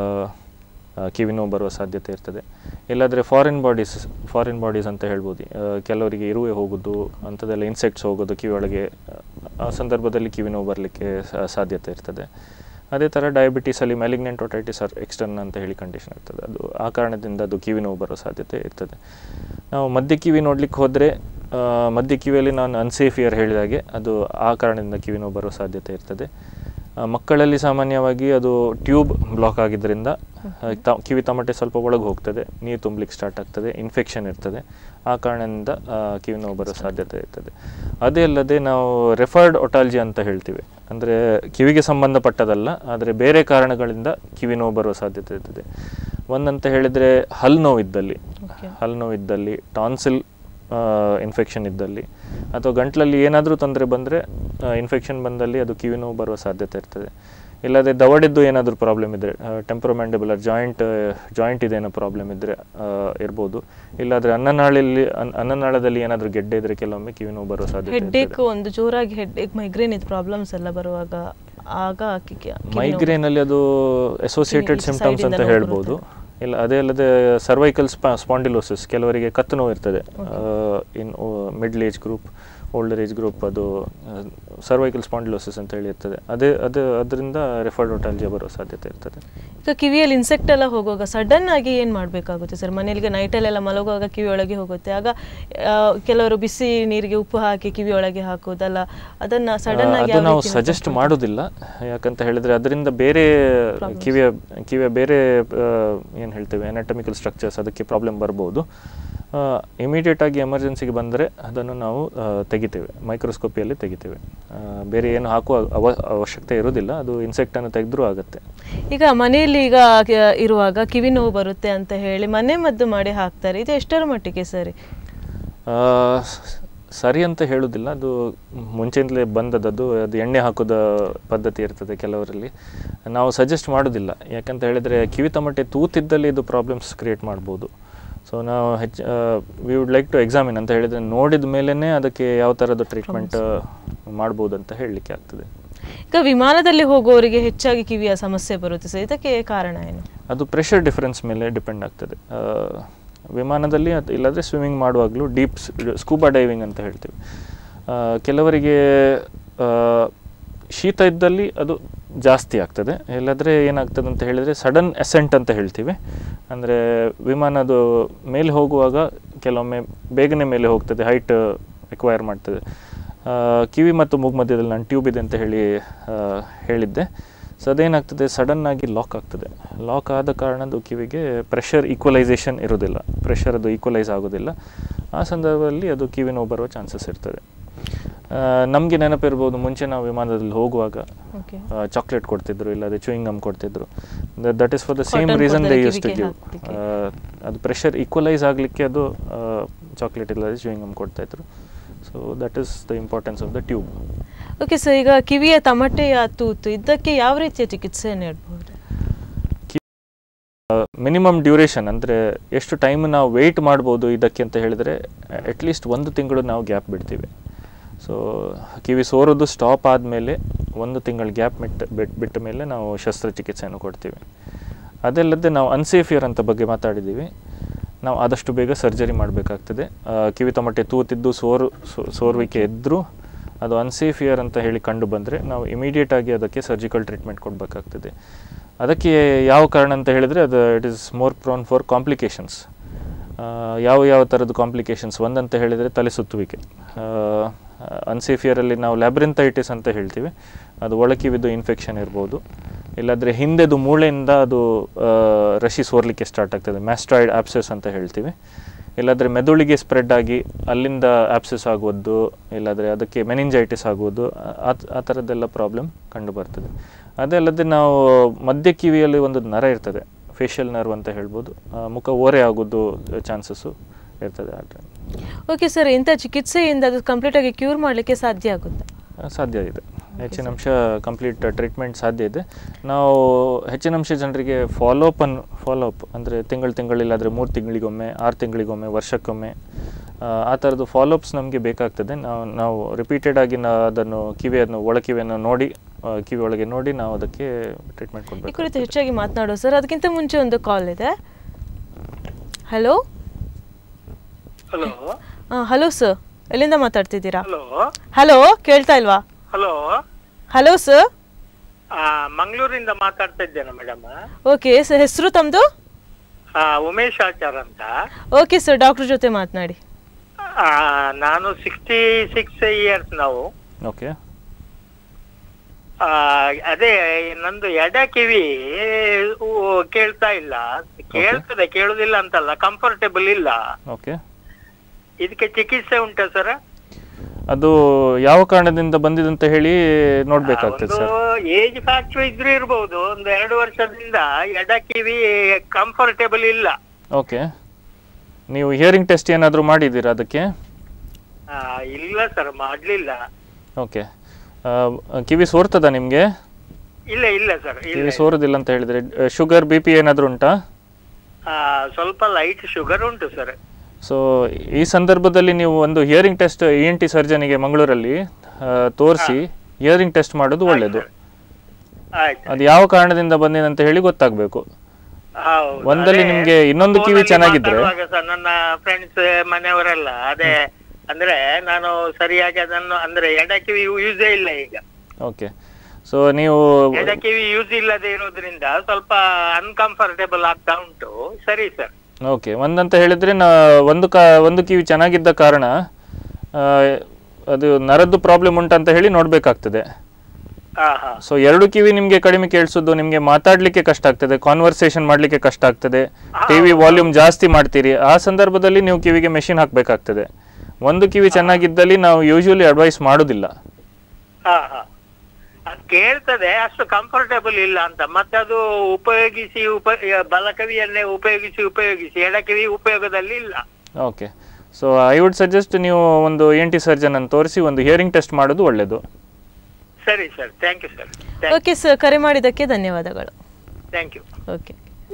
ಕಿವಿ ನೋವು ಬರುವ ಸಾಧ್ಯತೆ ಇರ್ತದೆ ಇಲ್ಲಾದರೆ ಫಾರಿನ್ ಬಾಡೀಸ್ ಫಾರಿನ್ ಬಾಡೀಸ್ ಅಂತ ಹೇಳ್ಬೋದು ಆ, ಕೆಲವರಿಗೆ ಇರುವೆ ಹೋಗೋದು ಅಂಥದ್ದೆಲ್ಲ ಇನ್ಸೆಕ್ಟ್ಸ್ ಹೋಗೋದು ಕಿವಿಯೊಳಗೆ ಆ ಸಂದರ್ಭದಲ್ಲಿ ಕಿವಿ ನೋವು ಬರಲಿಕ್ಕೆ ಸಾಧ್ಯತೆ ಇರ್ತದೆ ಅದೇ ಥರ ಡಯಾಬಿಟೀಸಲ್ಲಿ ಮ್ಯಾಲಿಗ್ನೆಂಟ್ ಒಟೈಟಿಸ್ ಆರ್ ಎಕ್ಸ್ಟರ್ನ್ ಅಂತ ಹೇಳಿ ಕಂಡೀಷನ್ ಇರ್ತದೆ ಅದು ಆ ಕಾರಣದಿಂದ ಅದು ಕಿವಿ ನೋವು ಬರೋ ಸಾಧ್ಯತೆ ಇರ್ತದೆ ನಾವು ಮಧ್ಯ ಕಿವಿ ನೋಡ್ಲಿಕ್ಕೆ ಹೋದರೆ ಮಧ್ಯ ಕಿವಿಯಲ್ಲಿ ನಾನು ಅನ್ಸೇಫ್ ಇಯರ್ ಹೇಳಿದಾಗೆ ಅದು ಆ ಕಾರಣದಿಂದ ಕಿವಿ ನೋವು ಬರೋ ಸಾಧ್ಯತೆ ಇರ್ತದೆ ಆ, ಮಕ್ಕಳಲ್ಲಿ ಸಾಮಾನ್ಯವಾಗಿ ಅದು ಟ್ಯೂಬ್ ಬ್ಲಾಕ್ ಆಗಿದ್ದರಿಂದ ಆ, ತ ಕಿವಿ ತಮಟೆ ಸ್ವಲ್ಪ ಒಳಗೆ ಹೋಗ್ತದೆ ನೀರು ತುಂಬಲಿಕ್ಕೆ ಸ್ಟಾರ್ಟ್ ಆಗ್ತದೆ ಇನ್ಫೆಕ್ಷನ್ ಇರ್ತದೆ ಆ ಕಾರಣದಿಂದ ಆ, ಕಿವಿ ನೋವು ಬರೋ ಸಾಧ್ಯತೆ ಇರ್ತದೆ ಅದೇ ಅಲ್ಲದೆ ನಾವು ರೆಫರ್ಡ್ ಒಟಾಲ್ಜಿ ಅಂತ ಹೇಳ್ತೀವಿ ಅಂದರೆ ಕಿವಿಗೆ ಸಂಬಂಧಪಟ್ಟದಲ್ಲ ಆದರೆ ಬೇರೆ ಕಾರಣಗಳಿಂದ ಕಿವಿ ನೋವು ಬರುವ ಸಾಧ್ಯತೆ ಇರ್ತದೆ ಒಂದಂತ ಹೇಳಿದರೆ ಹಲ್ಲು ನೋವಿದ್ದಲ್ಲಿ Okay. ಹಲ್ಲು ನೋವಿದ್ದಲ್ಲಿ ಟಾನ್ಸಿಲ್ ಇನ್ಫೆಕ್ಷನ್ ಇದ್ದಲ್ಲಿ ಅಥವಾ ಗಂಟ್ಲಲ್ಲಿ ಏನಾದರೂ ತೊಂದರೆ ಬಂದರೆ ಇನ್ಫೆಕ್ಷನ್ ಬಂದಲ್ಲಿ ಅದು ಕಿವಿ ನೋವು ಬರುವ ಸಾಧ್ಯತೆ ಇರ್ತದೆ ಇಲ್ಲದೆ ದವಡಿದ್ದು ಏನಾದರೂ ಪ್ರಾಬ್ಲಮ್ ಇದ್ದರೆ ಟೆಂಪ್ರೊಮ್ಯಾಂಡಿಬುಲರ್ ಜಾಯಿಂಟ್ ಜಾಯಿಂಟ್ ಇದೇನೋ ಪ್ರಾಬ್ಲಮ್ ಇದ್ದರೆ ಇರ್ಬೋದು ಇಲ್ಲಾದರೆ ಅನ್ನನಾಳಲ್ಲಿ ಅನ್- ಅನ್ನನಾಳದಲ್ಲಿ ಏನಾದರೂ ಗೆಡ್ಡೆ ಇದ್ದರೆ ಕೆಲವೊಮ್ಮೆ ಕಿವಿ ನೋವು ಬರುವ ಸಾಧ್ಯತೆ ಹೆಡ್ ಇರ್ತದೆ. ಏಕ್ ಒಂದು ಜೋರಾಗಿ ಹೆಡ್ ಏಕ್ ಮೈಗ್ರೇನ್ ಇದು ಪ್ರಾಬ್ಲಮ್ಸ್ ಎಲ್ಲ ಬರುವಾಗ ಆಗ ಕಿ- ಕಿ- ಕಿವಿ ನೋವು. ಮೈಗ್ರೇನಲ್ಲಿ ಅದು ಅಸೋಸಿಯೇಟೆಡ್ ಕಿವಿ ಸಿಂಪ್ಟಮ್ಸ್ side ಅಂತ ಇಂದ ನೋವು ಹೇಳ್ಬೋದು ಇಲ್ಲ ಅದೇ ಅಲ್ಲದೆ ಸರ್ವೈಕಲ್ ಸ್ಪಾ ಸ್ಪಾಂಡಿಲೋಸಿಸ್ ಕೆಲವರಿಗೆ ಕತ್ತು ನೋವು ಇರ್ತದೆ in middle age group older age group ಅದು ಸರ್ವೈಕಲ್ ಸ್ಪಾಂಡಿಲೋಸಿಸ್ ಅಂತ ಹೇಳಿ ಇರ್ತದೆ ಅದೇ ಅದು ಅದರಿಂದ ರೆಫರ್ಡ್ ಒಟಾಲ್ಜಿಯಾ ಬರೋ ಸಾಧ್ಯತೆ ಇರ್ತದೆ ಈಗ ಕಿವಿಯಲ್ಲಿ ಇನ್ಸೆಕ್ಟ್ ಎಲ್ಲ ಹೋಗುವಾಗ ಸಡನ್ ಆಗಿ ಏನು ಮಾಡಬೇಕಾಗುತ್ತೆ ಸರ್ ಮನೇಲಿಗೆ ನೈಟಲ್ಲೆಲ್ಲ ಮಲಗುವಾಗ ಕಿವಿ ಒಳಗೆ ಹೋಗುತ್ತೆ ಆಗ ಆ, ಕೆಲವರು ಬಿಸಿ ನೀರಿಗೆ ಉಪ್ಪು ಹಾಕಿ ಕಿವಿ ಒಳಗೆ ಹಾಕೋದಲ್ಲ ಅದನ್ನ ಸಡನ್ ಆ, ಆಗಿ ಅದು ಯಾವ ನಾವು ರೀತಿ ಸಜೆಸ್ಟ್ ಮಾಡೋದಿಲ್ಲ ಯಾಕಂತ ಹೇಳಿದ್ರೆ ಅದರಿಂದ ಬೇರೆ ಕಿವಿಯ ಕಿವಿಯ ಬೇರೆ ಏನು ಹೇಳ್ತೇವೆ ಅನಾಟಮಿಕಲ್ ಸ್ಟ್ರಕ್ಚರ್ಸ್ ಅದಕ್ಕೆ ಪ್ರಾಬ್ಲಮ್ ಬರ್ಬೋದು ಇಮಿಡಿಯೇಟ್ ಆಗಿ ಎಮರ್ಜೆನ್ಸಿಗೆ ಬಂದರೆ ಅದನ್ನು ನಾವು ಆ, ತೆಗಿತೇವೆ ಮೈಕ್ರೋಸ್ಕೋಪಿಯಲ್ಲಿ ತೆಗಿತೇವೆ ಆ, ಬೇರೆ ಏನು ಹಾಕುವ ಅವ ಅವಶ್ಯಕತೆ ಇರೋದಿಲ್ಲ ಅದು ಇನ್ಸೆಕ್ಟನ್ನು ತೆಗೆದ್ರೂ ಆಗುತ್ತೆ ಈಗ ಮನೆಯಲ್ಲಿ ಈಗ ಕ- ಇರುವಾಗ ಕಿವಿ ನೋವು ಬರುತ್ತೆ ಅಂತ ಹೇಳಿ ಮನೆ ಮದ್ದು ಮಾಡಿ ಹಾಕ್ತಾರೆ ಇದು ಎಷ್ಟರ ಮಟ್ಟಿಗೆ ಸರಿ ಆ, ಸ- ಸರಿ ಅಂತ ಹೇಳುವುದಿಲ್ಲ ಅದು ಮುಂಚೆಯಿಂದಲೇ ಬಂದದ್ದು ಅದು ಎಣ್ಣೆ ಹಾಕೋದ ಪದ್ಧತಿ ಇರ್ತದೆ ಕೆಲವರಲ್ಲಿ ನಾವು ಸಜೆಸ್ಟ್ ಮಾಡೋದಿಲ್ಲ ಯಾಕಂತ ಹೇಳಿದರೆ ಕಿವಿ ತಮಟೆ ತೂತಿದ್ದಲ್ಲಿ ಇದು ಪ್ರಾಬ್ಲಮ್ಸ್ ಕ್ರಿಯೇಟ್ ಮಾಡ್ಬೋದು ಸೊ ನಾವು ಹೆಚ್ಚು we would like to examine ಅಂತ ಹೇಳಿದರೆ ನೋಡಿದ ಮೇಲೇ ಅದಕ್ಕೆ ಯಾವ ಥರದ ಟ್ರೀಟ್ಮೆಂಟ್ ಮಾಡ್ಬೋದು ಅಂತ ಹೇಳಲಿಕ್ಕೆ ಆಗ್ತದೆ ಈಗ ವಿಮಾನದಲ್ಲಿ ಹೋಗುವವರಿಗೆ ಹೆಚ್ಚಾಗಿ ಕಿವಿಯ ಸಮಸ್ಯೆ ಬರುತ್ತೆ ಸರ್ ಇದಕ್ಕೆ ಕಾರಣ ಏನು ಅದು ಪ್ರೆಷರ್ ಡಿಫರೆನ್ಸ್ ಮೇಲೆ ಡಿಪೆಂಡ್ ಆಗ್ತದೆ ಆ, ವಿಮಾನದಲ್ಲಿ ಅತ್- ಇಲ್ಲಾಂದರೆ ಸ್ವಿಮ್ಮಿಂಗ್ ಮಾಡುವಾಗಲೂ ಡೀಪ್ ಸ್ಕೂಬಾ ಡೈವಿಂಗ್ ಅಂತ ಹೇಳ್ತೀವಿ ಆ, ಕೆಲವರಿಗೆ ಆ, ಶೀತ ಇದ್ದಲ್ಲಿ ಅದು ಜಾಸ್ತಿ ಆಗ್ತದೆ ಇಲ್ಲಾಂದರೆ ಏನಾಗ್ತದೆ ಅಂತ ಹೇಳಿದರೆ ಸಡನ್ ಅಸೆಂಟ್ ಅಂತ ಹೇಳ್ತೀವಿ ಅಂದರೆ ವಿಮಾನದು ಮೇಲೆ ಹೋಗುವಾಗ ಕೆಲವೊಮ್ಮೆ ಬೇಗನೆ ಮೇಲೆ ಹೋಗ್ತದೆ ಹೈಟ್ ಎಕ್ವೈರ್ ಮಾಡ್ತದೆ ಆ, ಕಿವಿ ಮತ್ತು ಮೂಗು ಮಧ್ಯದಲ್ಲಿ ನಾನು ಟ್ಯೂಬ್ ಇದೆ ಅಂತ ಹೇಳಿ ಆ, ಹೇಳಿದ್ದೆ ಸೊ ಅದೇನಾಗ್ತದೆ ಸಡನ್ ಆಗಿ ಲಾಕ್ ಆಗ್ತದೆ ಲಾಕ್ ಆದ ಕಾರಣ ಅದು ಕಿವಿಗೆ ಪ್ರೆಷರ್ ಈಕ್ವಲೈಸೇಷನ್ ಇರೋದಿಲ್ಲ ಪ್ರೆಷರ್ ಅದು ಈಕ್ವಲೈಸ್ ಆಗೋದಿಲ್ಲ ಆ ಸಂದರ್ಭದಲ್ಲಿ ಅದು ಕಿವಿ ನೋವು ಬರುವ ಚಾನ್ಸಸ್ ಇರ್ತದೆ ನಮಗೆ ನೆನಪಿರ್ಬೋದು ಮುಂಚೆ ನಾವು ವಿಮಾನದಲ್ಲಿ ಹೋಗುವಾಗ ಓಕೆ ಚಾಕ್ಲೇಟ್ ಕೊಡ್ತಿದ್ರು ಇಲ್ಲದೆ ಚೂಯಿಂಗ್ ಗಮ್ ಕೊಡ್ತಿದ್ರು that is for the same Cotton reason they ಕೊಡ್ತಾರೆ ಯೂಸ್ ಟು ಕಿವಿಗೆ ಗಿವ್ ಹಾಕ್ಲಿಕ್ಕೆ. ಅದು ಪ್ರೆಷರ್ ಈಕ್ವಲೈಸ್ ಆಗಲಿಕ್ಕೆ ಅದು ಚಾಕ್ಲೇಟ್ ಇಲ್ಲದೆ ಚೂಯಿಂಗ್ ಗಮ್ ಕೊಡ್ತಾಯಿದ್ರು so that is the importance of the tube okay sir ಈಗ ಕಿವಿಯ ತಮಟೆಯ ತೂತು ಇದಕ್ಕೆ ಯಾವ ರೀತಿಯ ಚಿಕಿತ್ಸೆಯನ್ನು ನೀಡಬಹುದು ಮಿನಿಮಮ್ ಡ್ಯೂರೇಷನ್ ಅಂದರೆ ಎಷ್ಟು ಟೈಮ್ ನಾವು ವೆಯ್ಟ್ ಮಾಡ್ಬೋದು ಇದಕ್ಕೆ ಅಂತ ಹೇಳಿದರೆ ಅಟ್ಲೀಸ್ಟ್ ಒಂದು ತಿಂಗಳು ನಾವು ಗ್ಯಾಪ್ ಬಿಡ್ತೀವಿ ಸೊ ಕಿವಿ ಸೋರೋದು ಸ್ಟಾಪ್ ಆದಮೇಲೆ ಒಂದು ತಿಂಗಳ ಗ್ಯಾಪ್ ಬಿಟ್ಟು ಬಿಟ್ಟು ಬಿಟ್ಟ ಮೇಲೆ ನಾವು ಶಸ್ತ್ರಚಿಕಿತ್ಸೆಯನ್ನು ಕೊಡ್ತೀವಿ ಅದಲ್ಲದೆ ನಾವು ಅನ್ಸೇಫಿಯರ್ ಅಂತ ಬಗ್ಗೆ ಮಾತಾಡಿದ್ದೀವಿ ನಾವು ಆದಷ್ಟು ಬೇಗ ಸರ್ಜರಿ ಮಾಡಬೇಕಾಗ್ತದೆ ಕಿವಿ ತಮಟೆ ತೂತಿದ್ದು ಸೋರು ಸೋ- ಸೋರುವಿಕೆ ಇದ್ದರೂ ಅದು ಅನ್ಸೇಫಿಯರ್ ಅಂತ ಹೇಳಿ ಕಂಡು ಬಂದರೆ ನಾವು ಇಮಿಡಿಯೇಟ್ ಆಗಿ ಅದಕ್ಕೆ ಸರ್ಜಿಕಲ್ ಟ್ರೀಟ್ಮೆಂಟ್ ಕೊಡಬೇಕಾಗ್ತದೆ ಅದಕ್ಕೆ ಯಾವ ಕಾರಣ ಅಂತ ಹೇಳಿದರೆ ಅದು it is more prone for complications ಯಾವ ಯಾವ ಥರದ್ದು ಕಾಂಪ್ಲಿಕೇಶನ್ಸ್ ಒಂದಂತ ಹೇಳಿದರೆ ತಲೆ ಸುತ್ತುವಿಕೆ ಅನ್ಸೇಫಿಯರಲ್ಲಿ ನಾವು ಲ್ಯಾಬ್ರಿಂಥೈಟಿಸ್ ಅಂತ ಹೇಳ್ತೀವಿ ಅದು ಒಳಕಿವಿದ್ದು ಇನ್ಫೆಕ್ಷನ್ ಇರ್ಬೋದು ಇಲ್ಲಾಂದರೆ ಹಿಂದೆದು ಮೂಳೆಯಿಂದ ಅದು ಆ, ರಶಿ ಸೋರ್ಲಿಕ್ಕೆ ಸ್ಟಾರ್ಟ್ ಆಗ್ತದೆ ಮ್ಯಾಸ್ಟ್ರಾಯ್ಡ್ ಆಪ್ಸೆಸ್ ಅಂತ ಹೇಳ್ತೀವಿ ಇಲ್ಲಾಂದರೆ ಮೆದುಳಿಗೆ ಸ್ಪ್ರೆಡ್ ಆಗಿ ಅಲ್ಲಿಂದ ಆಪ್ಸೆಸ್ ಆಗುವುದು ಇಲ್ಲಾಂದರೆ ಅದಕ್ಕೆ ಮೆನಿಂಜೈಟಿಸ್ ಆಗುವುದು ಆ- ಆ- ಆ ಥರದ್ದೆಲ್ಲ ಪ್ರಾಬ್ಲಮ್ ಕಂಡು ಬರ್ತದೆ ಅದೇ ಅಲ್ಲದೆ ನಾವು ಮಧ್ಯ ಕಿವಿಯಲ್ಲಿ ಒಂದು ನರ ಇರ್ತದೆ ಫೇಶಿಯಲ್ ನರ್ವ್ ಅಂತ ಹೇಳ್ಬೋದು ಆ, ಮುಖ ಓರೆ ಆಗೋದು ಚಾನ್ಸಸ್ಸು ಇರ್ತದೆ ಆ time. ಓಕೆ ಸರ್ ಇಂಥ ಚಿಕಿತ್ಸೆಯಿಂದ ಅದು ಕಂಪ್ಲೀಟ್ ಆಗಿ ಕ್ಯೂರ್ ಮಾಡಲಿಕ್ಕೆ ಸಾಧ್ಯ ಆಗುತ್ತಾ ಆ, ಸಾಧ್ಯ ಇದೆ ಹೆಚ್ಚಿನ ಅಂಶ ಕಂಪ್ಲೀಟ್ ಟ್ರೀಟ್ಮೆಂಟ್ ಸಾಧ್ಯ ಇದೆ ನಾವು ಹೆಚ್ಚಿನ ಅಂಶ ಜನರಿಗೆ ಫಾಲೋಅಪ್ ಅನ್ನು ಫಾಲೋಅಪ್ ಅಂದರೆ ತಿಂಗಳು ತಿಂಗಳಿಲ್ಲಾದರೆ ಮೂರು ತಿಂಗಳಿಗೊಮ್ಮೆ ಆರು ತಿಂಗಳಿಗೊಮ್ಮೆ ವರ್ಷಕ್ಕೊಮ್ಮೆ ಆ, ಆ ಥರದ್ದು ಫಾಲೋಅಪ್ಸ್ ನಮಗೆ ಬೇಕಾಗ್ತದೆ ನಾವು ನಾವು ರಿಪೀಟೆಡ್ ಆಗಿ ನಾ ಅದನ್ನು ಕಿವಿಯನ್ನು ಒಳ ಕಿವಿಯನ್ನು ನೋಡಿ ಆ, ಕಿವಿ ಒಳಗೆ ನೋಡಿ ನಾವು ಅದಕ್ಕೆ ಟ್ರೀಟ್ಮೆಂಟ್ ಈ ಕೊಡಬೇಕು ಕುರಿತು ಹೆಚ್ಚಾಗಿ ಮಾತನಾಡೋ ಸರ್ ಅದಕ್ಕಿಂತ ಮುಂಚೆ ಒಂದು ಕಾಲ್ ಇದೆ ಹಲೋ ಹಲೋ ಹಲೋ ಸರ್ ಎಲ್ಲಿಂದ ಮಾತಾಡ್ತಿದ್ದೀರಾ ಹಲೋ ಹಲೋ ಕೇಳ್ತಾ ಇಲ್ವಾ ಹಲೋ ಹಲೋ ಸರ್ ಮಂಗಳೂರಿಂದ ಮಾತಾಡ್ತಾ ಇದ್ದೇನೆ ಮೇಡಮ್ ಓಕೆ ಸರ್ ಹೆಸರು ತಮ್ಮದು ಉಮೇಶ್ ಆಚಾರ್ ಅಂತ ಓಕೆ ಸರ್ ಡಾಕ್ಟರ್ ಜೊತೆ ಮಾತನಾಡಿ ಆ, ನಾನು ಸಿಕ್ಸ್ಟಿ ಸಿಕ್ಸ್ ಇಯರ್ಸ್ ನಾವು ಓಕೆ ಆ, ಅದೇ ನಂದು ಎಡ ಕಿವಿ ಊ, ಕೇಳ್ತಾ ಇಲ್ಲ ಕೇಳ್ತದೆ ಕೇಳುದಿಲ್ಲ ಅಂತಲ್ಲ ಕಂಫರ್ಟೇಬಲ್ ಇಲ್ಲ ಓಕೆ ಇದಕ್ಕೆ ಚಿಕಿತ್ಸೆ ಉಂಟಾ ಸರ್ ಅದು ಯಾವ ಕಾರಣದಿಂದ ಬಂದಿದೆ ಹೇಳಿ ನೋಡಬೇಕಾಗ್ತದೆ ಒಂದು ಸರ್ ಏಜ್ ಫ್ಯಾಕ್ಟರ್ ಇದ್ರೂ ಇರ್ಬೋದು ಒಂದು ಎರಡು ವರ್ಷದಿಂದ ಎಡ ಕಿವಿ ಕಂಫರ್ಟೇಬಲ್ ಇಲ್ಲ ಓಕೆ ನೀವು ಹಿಯರಿಂಗ್ ಟೆಸ್ಟ್ ಏನಾದರೂ ಮಾಡಿದ್ದೀರಾ ಅದಕ್ಕೆ ಆ, ಇಲ್ಲ ಸರ್ ಮಾಡ್ಲಿಲ್ಲ ಓಕೆ ಕಿವಿ ಸೋರ್ತದ ನಿಮಗೆ ಇಲ್ಲ ಇಲ್ಲ ಸರ್ ಇಲ್ಲ ಕಿವಿ ಸೋರುದಿಲ್ಲ ಅಂತ ಹೇಳಿದರೆ ಶುಗರ್ ಬಿ ಪಿ ಏನಾದರೂ ಉಂಟಾ ಆ, ಸ್ವಲ್ಪ ಲೈಟ್ ಶುಗರ್ ಉಂಟು ಸರ್ ಸೊ ಈ ಸಂದರ್ಭದಲ್ಲಿ ನೀವು ಒಂದು hearing test E N T ಸರ್ಜನಿಗೆ ಮಂಗಳೂರಲ್ಲಿ ತೋರಿಸಿ ಹಿಯರಿಂಗ್ ಟೆಸ್ಟ್ ಮಾಡೋದು ಒಳ್ಳೆಯದು ಆಯ್ತು ಅದು ಯಾವ ಕಾರಣದಿಂದ ಬಂದಿದೆ ಅಂತ ಹೇಳಿ ಗೊತ್ತಾಗಬೇಕು ಹೌದು. ಒಂದಲ್ಲಿ ಅದೇ ನಿಮ್ಗೆ ಇನ್ನೊಂದು ಕಿವಿ ಫೋನಲ್ಲಿ ಚೆನ್ನಾಗಿದ್ರೆ ಮಾತಾಡುವಾಗ ಸರ್ ನನ್ನ ಫ್ರೆಂಡ್ಸ್ ಮನೆಯವರೆಲ್ಲ ಅದೇ ಅಂದ್ರೆ ನಾನು ಸರಿಯಾಗಿ ಅದನ್ನು ಅಂದ್ರೆ ಎಡ ಕಿವಿ ಯೂಸೇ ಇಲ್ಲ ಈಗ ಓಕೆ ಸೊ ನೀವು ಎಡ ಕಿವಿ ಯೂಸ್ ಇಲ್ಲದೆ ಇರೋದ್ರಿಂದ ಸ್ವಲ್ಪ ಅನ್ಕಂಫರ್ಟೇಬಲ್ ಆಗ್ತಾ ಉಂಟು ಸರಿ ಸರ್ ಓಕೆ ಒಂದಂತ ಹೇಳಿದ್ರೆ ನಾ ಒಂದು ಕಾ ಒಂದು ಕಿವಿ ಚೆನ್ನಾಗಿದ್ದ ಕಾರಣ ಆ, ಅದು ನರದ್ದು ಪ್ರಾಬ್ಲಮ್ ಉಂಟಂತ ಹೇಳಿ ನೋಡಬೇಕಾಗ್ತದೆ ಹಾ ಹಾ ಸೊ ಎರಡು ಕಿವಿ ನಿಮಗೆ ಕಡಿಮೆ ಕೇಳಿಸೋದು ನಿಮಗೆ ಮಾತಾಡಲಿಕ್ಕೆ ಕಷ್ಟ ಆಗ್ತದೆ ಕಾನ್ವರ್ಸೇಷನ್ ಮಾಡಲಿಕ್ಕೆ ಕಷ್ಟ ಆಗ್ತದೆ ಟಿ ವಿ ವಾಲ್ಯೂಮ್ ಜಾಸ್ತಿ ಮಾಡ್ತೀರಿ ಆ ಸಂದರ್ಭದಲ್ಲಿ ನೀವು ಕಿವಿಗೆ ಮೆಷಿನ್ ಹಾಕಬೇಕಾಗ್ತದೆ ಒಂದು ಕಿವಿ ಚೆನ್ನಾಗಿದ್ದಲ್ಲಿ ನಾವು ಯೂಶುವಲಿ ಅಡ್ವೈಸ್ ಮಾಡೋದಿಲ್ಲ ಹಾ ಹಾ ಅದು ಕೇಳ್ತದೆ ಅಷ್ಟು ಕಂಫರ್ಟೇಬಲ್ ಇಲ್ಲ ಅಂತ ಮತ್ತೆ ಅದು ಉಪಯೋಗಿಸಿ ಉಪ ಬಲಕವಿಯನ್ನೇ ಉಪಯೋಗಿಸಿ ಉಪಯೋಗಿಸಿ ಎಡಕಿವಿ ಉಪಯೋಗದಲ್ಲಿ ಇಲ್ಲ okay so I would suggest ನೀವು ಒಂದು ಎನ್ ಟಿ ಸರ್ಜನ್ ಅನ್ನು ತೋರಿಸಿ ಒಂದು ಹಿಯರಿಂಗ್ ಟೆಸ್ಟ್ ಮಾಡೋದು ಒಳ್ಳೆಯದು ಸರಿ sir thank you sir okay sir ಕರೆ ಮಾಡಿದ್ದಕ್ಕೆ ಧನ್ಯವಾದಗಳು ಥ್ಯಾಂಕ್ ಯು ಓಕೆ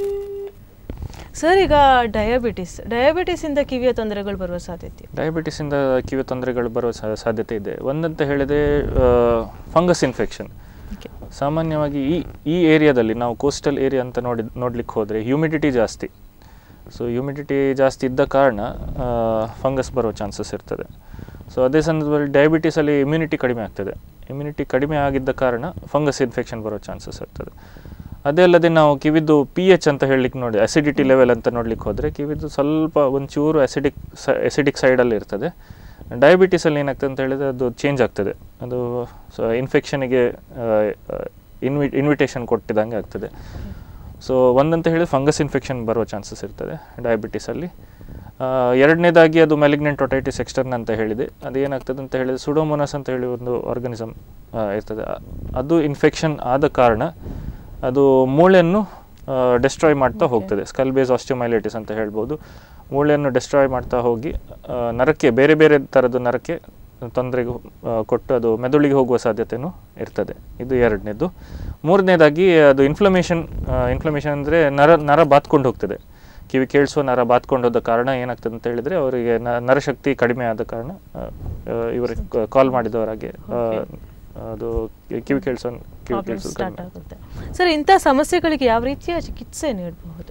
ಸರ್ ಈಗ ಡಯಾಬಿಟಿಸ್ ಡಯಾಬಿಟಿಸಿಂದ ಕಿವಿಯ ತೊಂದರೆಗಳು ಬರುವ ಸಾಧ್ಯತೆ ಡಯಾಬಿಟಿಸಿಂದ ಕಿವಿ ತೊಂದರೆಗಳು ಬರುವ ಸಾ- ಸಾಧ್ಯತೆ ಇದೆ ಒಂದಂತ ಹೇಳಿದ್ರೆ ಫಂಗಸ್ ಇನ್ಫೆಕ್ಷನ್ ಓಕೆ ಸಾಮಾನ್ಯವಾಗಿ ಈ ಈ ಏರಿಯಾದಲ್ಲಿ ನಾವು ಕೋಸ್ಟಲ್ ಏರಿಯಾ ಅಂತ ನೋಡಿ ನೋಡ್ಲಿಕ್ಕೆ ಹೋದರೆ ಹ್ಯೂಮಿಡಿಟಿ ಜಾಸ್ತಿ ಸೊ ಹ್ಯೂಮಿಡಿಟಿ ಜಾಸ್ತಿ ಇದ್ದ ಕಾರಣ ಫಂಗಸ್ ಬರೋ ಚಾನ್ಸಸ್ ಇರ್ತದೆ ಸೊ ಅದೇ ಸಂದರ್ಭದಲ್ಲಿ ಡಯಾಬಿಟೀಸಲ್ಲಿ ಇಮ್ಯುನಿಟಿ ಕಡಿಮೆ ಆಗ್ತದೆ ಇಮ್ಯುನಿಟಿ ಕಡಿಮೆ ಆಗಿದ್ದ ಕಾರಣ ಫಂಗಸ್ ಇನ್ಫೆಕ್ಷನ್ ಬರೋ ಚಾನ್ಸಸ್ ಇರ್ತದೆ ಅದೇ ಅಲ್ಲದೆ ನಾವು ಕಿವಿದ್ದು ಪಿ ಎಚ್ ಅಂತ ಹೇಳಲಿಕ್ಕೆ ನೋಡಿ ಅಸಿಡಿಟಿ ಲೆವೆಲ್ ಅಂತ ನೋಡ್ಲಿಕ್ಕೆ ಹೋದರೆ ಕಿವಿದ್ದು ಸ್ವಲ್ಪ ಒಂಚೂರು ಅಸಿಡಿಕ್ ಅಸಿಡಿಕ್ ಸೈಡಲ್ಲಿ ಇರ್ತದೆ ಡಯಾಬಿಟೀಸಲ್ಲಿ ಏನಾಗ್ತದೆ ಅಂತ ಹೇಳಿದ್ರೆ ಅದು ಚೇಂಜ್ ಆಗ್ತದೆ ಅದು ಸೊ ಇನ್ಫೆಕ್ಷನಿಗೆ ಇನ್ವಿ ಇನ್ವಿಟೇಷನ್ ಕೊಟ್ಟಿದ್ದಂಗೆ ಆಗ್ತದೆ ಸೊ ಒಂದಂತ ಹೇಳಿ ಫಂಗಸ್ ಇನ್ಫೆಕ್ಷನ್ ಬರುವ ಚಾನ್ಸಸ್ ಇರ್ತದೆ ಡಯಾಬಿಟೀಸಲ್ಲಿ ಎರಡನೇದಾಗಿ ಅದು ಮೆಲಿಗ್ನೆಂಟ್ ಒಟೈಟಿಸ್ ಎಕ್ಸ್ಟರ್ನ್ ಅಂತ ಹೇಳಿದೆ ಅದು ಏನಾಗ್ತದೆ ಅಂತ ಹೇಳಿದ್ರೆ ಸುಡೋಮೋನಸ್ ಅಂತ ಹೇಳಿ ಒಂದು ಆರ್ಗನಿಸಮ್ ಇರ್ತದೆ ಅ- ಅದು ಇನ್ಫೆಕ್ಷನ್ ಆದ ಕಾರಣ ಅದು ಮೂಳೆಯನ್ನು ಡೆಸ್ಟ್ರಾಯ್ ಮಾಡ್ತಾ ಹೋಗ್ತದೆ ಸ್ಕಲ್ ಬೇಸ್ ಆಸ್ಟಿಯೋಮೈಲೈಟಿಸ್ ಅಂತ ಹೇಳ್ಬೋದು ಮೂಳೆಯನ್ನು ಡೆಸ್ಟ್ರಾಯ್ ಮಾಡ್ತಾ ಹೋಗಿ ಆ, ನರಕ್ಕೆ ಬೇರೆ ಬೇರೆ ಥರದ ನರಕ್ಕೆ ತೊಂದರೆಗೆ ಕೊಟ್ಟು ಅದು ಮೆದುಳಿಗೆ ಹೋಗುವ ಸಾಧ್ಯತೆಯೂ ಇರ್ತದೆ ಇದು ಎರಡನೇದು ಮೂರನೇದಾಗಿ ಅದು ಇನ್ಫ್ಲಮೇಷನ್ ಇನ್ಫ್ಲಮೇಷನ್ ಅಂದರೆ ನರ ನರ ಬಾತ್ಕೊಂಡು ಹೋಗ್ತದೆ ಕಿವಿ ಕೇಳಿಸುವ ನರ ಬಾತ್ಕೊಂಡು ಹೋದ ಕಾರಣ ಏನಾಗ್ತದೆ ಅಂತ ಹೇಳಿದರೆ ಅವರಿಗೆ ನ- ನರಶಕ್ತಿ ಕಡಿಮೆ ಆದ ಕಾರಣ ಇವರಿಗೆ ಕಾಲ್ ಮಾಡಿದವರಾಗೆ ಆ, ಅದು ಕಿವಿ ಕೇಳಿಸೋ ಕಿವಿ ಪ್ರಾಬ್ಲಮ್ ಕೇಳಿಸೋದು ಸ್ಟಾರ್ಟ್ ಕಡಿಮೆ ಆಗುತ್ತೆ ಸರ್ ಇಂಥ ಸಮಸ್ಯೆಗಳಿಗೆ ಯಾವ ರೀತಿಯ ಚಿಕಿತ್ಸೆ ನೀಡಬಹುದು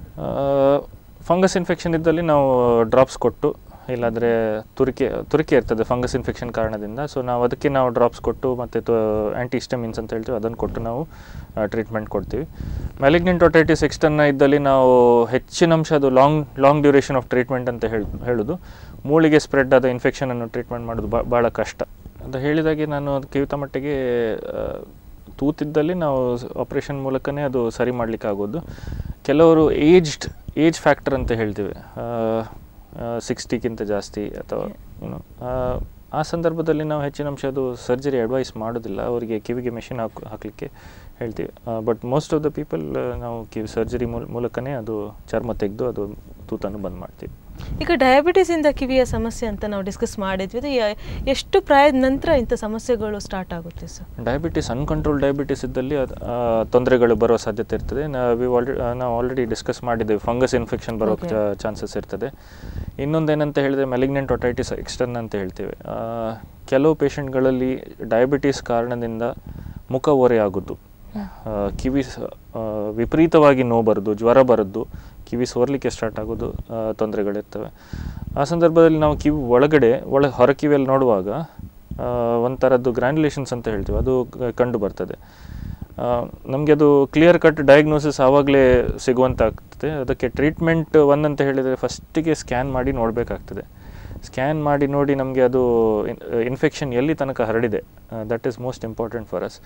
ಫಂಗಸ್ ಇನ್ಫೆಕ್ಷನ್ ಇದ್ದಲ್ಲಿ ನಾವು ಡ್ರಾಪ್ಸ್ ಕೊಟ್ಟು ಇಲ್ಲಾಂದರೆ ತುರಿಕೆ ತುರಿಕೆ ಇರ್ತದೆ ಫಂಗಸ್ ಇನ್ಫೆಕ್ಷನ್ ಕಾರಣದಿಂದ ಸೊ ನಾವು ಅದಕ್ಕೆ ನಾವು ಡ್ರಾಪ್ಸ್ ಕೊಟ್ಟು ಮತ್ತು ಆ್ಯಂಟಿಸ್ಟಮಿನ್ಸ್ ಅಂತ ಹೇಳ್ತೀವಿ ಅದನ್ನು ಕೊಟ್ಟು ನಾವು ಟ್ರೀಟ್ಮೆಂಟ್ ಕೊಡ್ತೀವಿ ಮ್ಯಾಲಿಗ್ನೆಂಟ್ ಒಟೈಟಿಸ್ ಎಕ್ಸ್ಟರ್ನ ಇದ್ದಲ್ಲಿ ನಾವು ಹೆಚ್ಚಿನ ಅಂಶ ಅದು long long duration of treatment ಅಂತ ಹೇಳಿ ಹೇಳೋದು ಮೂಳಿಗೆ ಸ್ಪ್ರೆಡ್ ಆದ ಇನ್ಫೆಕ್ಷನನ್ನು ಟ್ರೀಟ್ಮೆಂಟ್ ಮಾಡೋದು ಬಾ- ಭಾಳ ಕಷ್ಟ ಅಂತ ಹೇಳಿದಾಗೆ ನಾನು ಅದು ಕಿವಿತ ಮಟ್ಟಿಗೆ ಆ, ತೂತಿದ್ದಲ್ಲಿ ನಾವು ಆಪ್ರೇಷನ್ ಮೂಲಕನೇ ಅದು ಸರಿ ಮಾಡಲಿಕ್ಕೆ ಆಗೋದು ಕೆಲವರು ಏಜ್ಡ್ ಏಜ್ ಫ್ಯಾಕ್ಟರ್ ಅಂತ ಹೇಳ್ತೀವಿ ಸಿಕ್ಸ್ಟಿಗಿಂತ ಜಾಸ್ತಿ ಅಥವಾ ಏನು ಆ ಸಂದರ್ಭದಲ್ಲಿ ನಾವು ಹೆಚ್ಚಿನ ಅಂಶ ಅದು ಸರ್ಜರಿ ಅಡ್ವೈಸ್ ಮಾಡೋದಿಲ್ಲ ಅವರಿಗೆ ಕಿವಿಗೆ ಮೆಷಿನ್ ಹಾಕ್ ಹಾಕಲಿಕ್ಕೆ ಹೇಳ್ತೀವಿ but most of the people ನಾವು ಕಿವಿ ಸರ್ಜರಿ ಮೂಲಕನೇ ಅದು ಚರ್ಮ ತೆಗೆದು ಅದು ತೂತನ್ನು ಬಂದ್ ಮಾಡ್ತೀವಿ ಈಗ ಡಯಾಬಿಟಿಸ್ ಇಂದ ಕಿವಿಯ ಸಮಸ್ಯೆ ಅಂತ ನಾವು ಡಿಸ್ಕಸ್ ಮಾಡಿದ್ವಿ ಅದು ಯ- ಎಷ್ಟು ಪ್ರಾಯದ ನಂತರ ಇಂಥ ಸಮಸ್ಯೆಗಳು ಸ್ಟಾರ್ಟ್ ಆಗುತ್ತೆ ಸರ್ ಡಯಾಬಿಟಿಸ್ ಅನ್ಕಂಟ್ರೋಲ್ ಡಯಾಬಿಟಿಸ್ ಇದ್ದಲ್ಲಿ ಅದು ಆ, ತೊಂದರೆಗಳು ಬರೋ ಸಾಧ್ಯತೆ ಇರ್ತದೆ ನಾವು ಆಲ್ರೆಡಿ ನಾವು ಆಲ್ರೆಡಿ ಡಿಸ್ಕಸ್ ಮಾಡಿದ್ದೇವೆ ಫಂಗಸ್ ಇನ್ಫೆಕ್ಷನ್ ಬರೋ Okay. ಚಾನ್ಸಸ್ ಇರ್ತದೆ ಇನ್ನೊಂದೇನಂತ ಹೇಳಿದ್ರೆ ಮೆಲಿಗ್ನೆಂಟ್ ಒಟೈಟಿಸ್ ಎಕ್ಸ್ಟರ್ನ್ ಅಂತ ಹೇಳ್ತೇವೆ ಆ, ಕೆಲವು ಪೇಷಂಟ್ಗಳಲ್ಲಿ ಡಯಾಬಿಟಿಸ್ ಕಾರಣದಿಂದ ಮುಖ ಓರೆ ಆಗೋದು ಆ, ಕಿವಿ ಸ- ಆ, ವಿಪರೀತವಾಗಿ ನೋವು ಬರೋದು ಜ್ವರ ಬರೋದು ಕಿವಿ ಸೋರ್ಲಿಕ್ಕೆ ಸ್ಟಾರ್ಟ್ ಆಗೋದು ಆ, ತೊಂದರೆಗಳಿರ್ತವೆ ಆ ಸಂದರ್ಭದಲ್ಲಿ ನಾವು ಕಿವಿ ಒಳಗಡೆ ಒಳ ಹೊರ ಕಿವಿಯಲ್ಲಿ ನೋಡುವಾಗ ಆ, ಒಂಥರದ್ದು ಗ್ರ್ಯಾನ್ಯುಲೇಷನ್ಸ್ ಅಂತ ಹೇಳ್ತೀವಿ ಅದು ಕ- ಕಂಡು ಬರ್ತದೆ ನಮಗೆ ಅದು ಕ್ಲಿಯರ್ ಕಟ್ ಡಯಾಗ್ನೋಸಿಸ್ ಆವಾಗಲೇ ಸಿಗುವಂತಾಗ್ತದೆ ಅದಕ್ಕೆ ಟ್ರೀಟ್ಮೆಂಟ್ ಒನ್ ಅಂತ ಹೇಳಿದರೆ ಫಸ್ಟಿಗೆ ಸ್ಕ್ಯಾನ್ ಮಾಡಿ ನೋಡಬೇಕಾಗ್ತದೆ ಸ್ಕ್ಯಾನ್ ಮಾಡಿ ನೋಡಿ ನಮಗೆ ಅದು ಇನ್ಫೆಕ್ಷನ್ ಎಲ್ಲಿ ತನಕ ಹರಡಿದೆ that is most important for us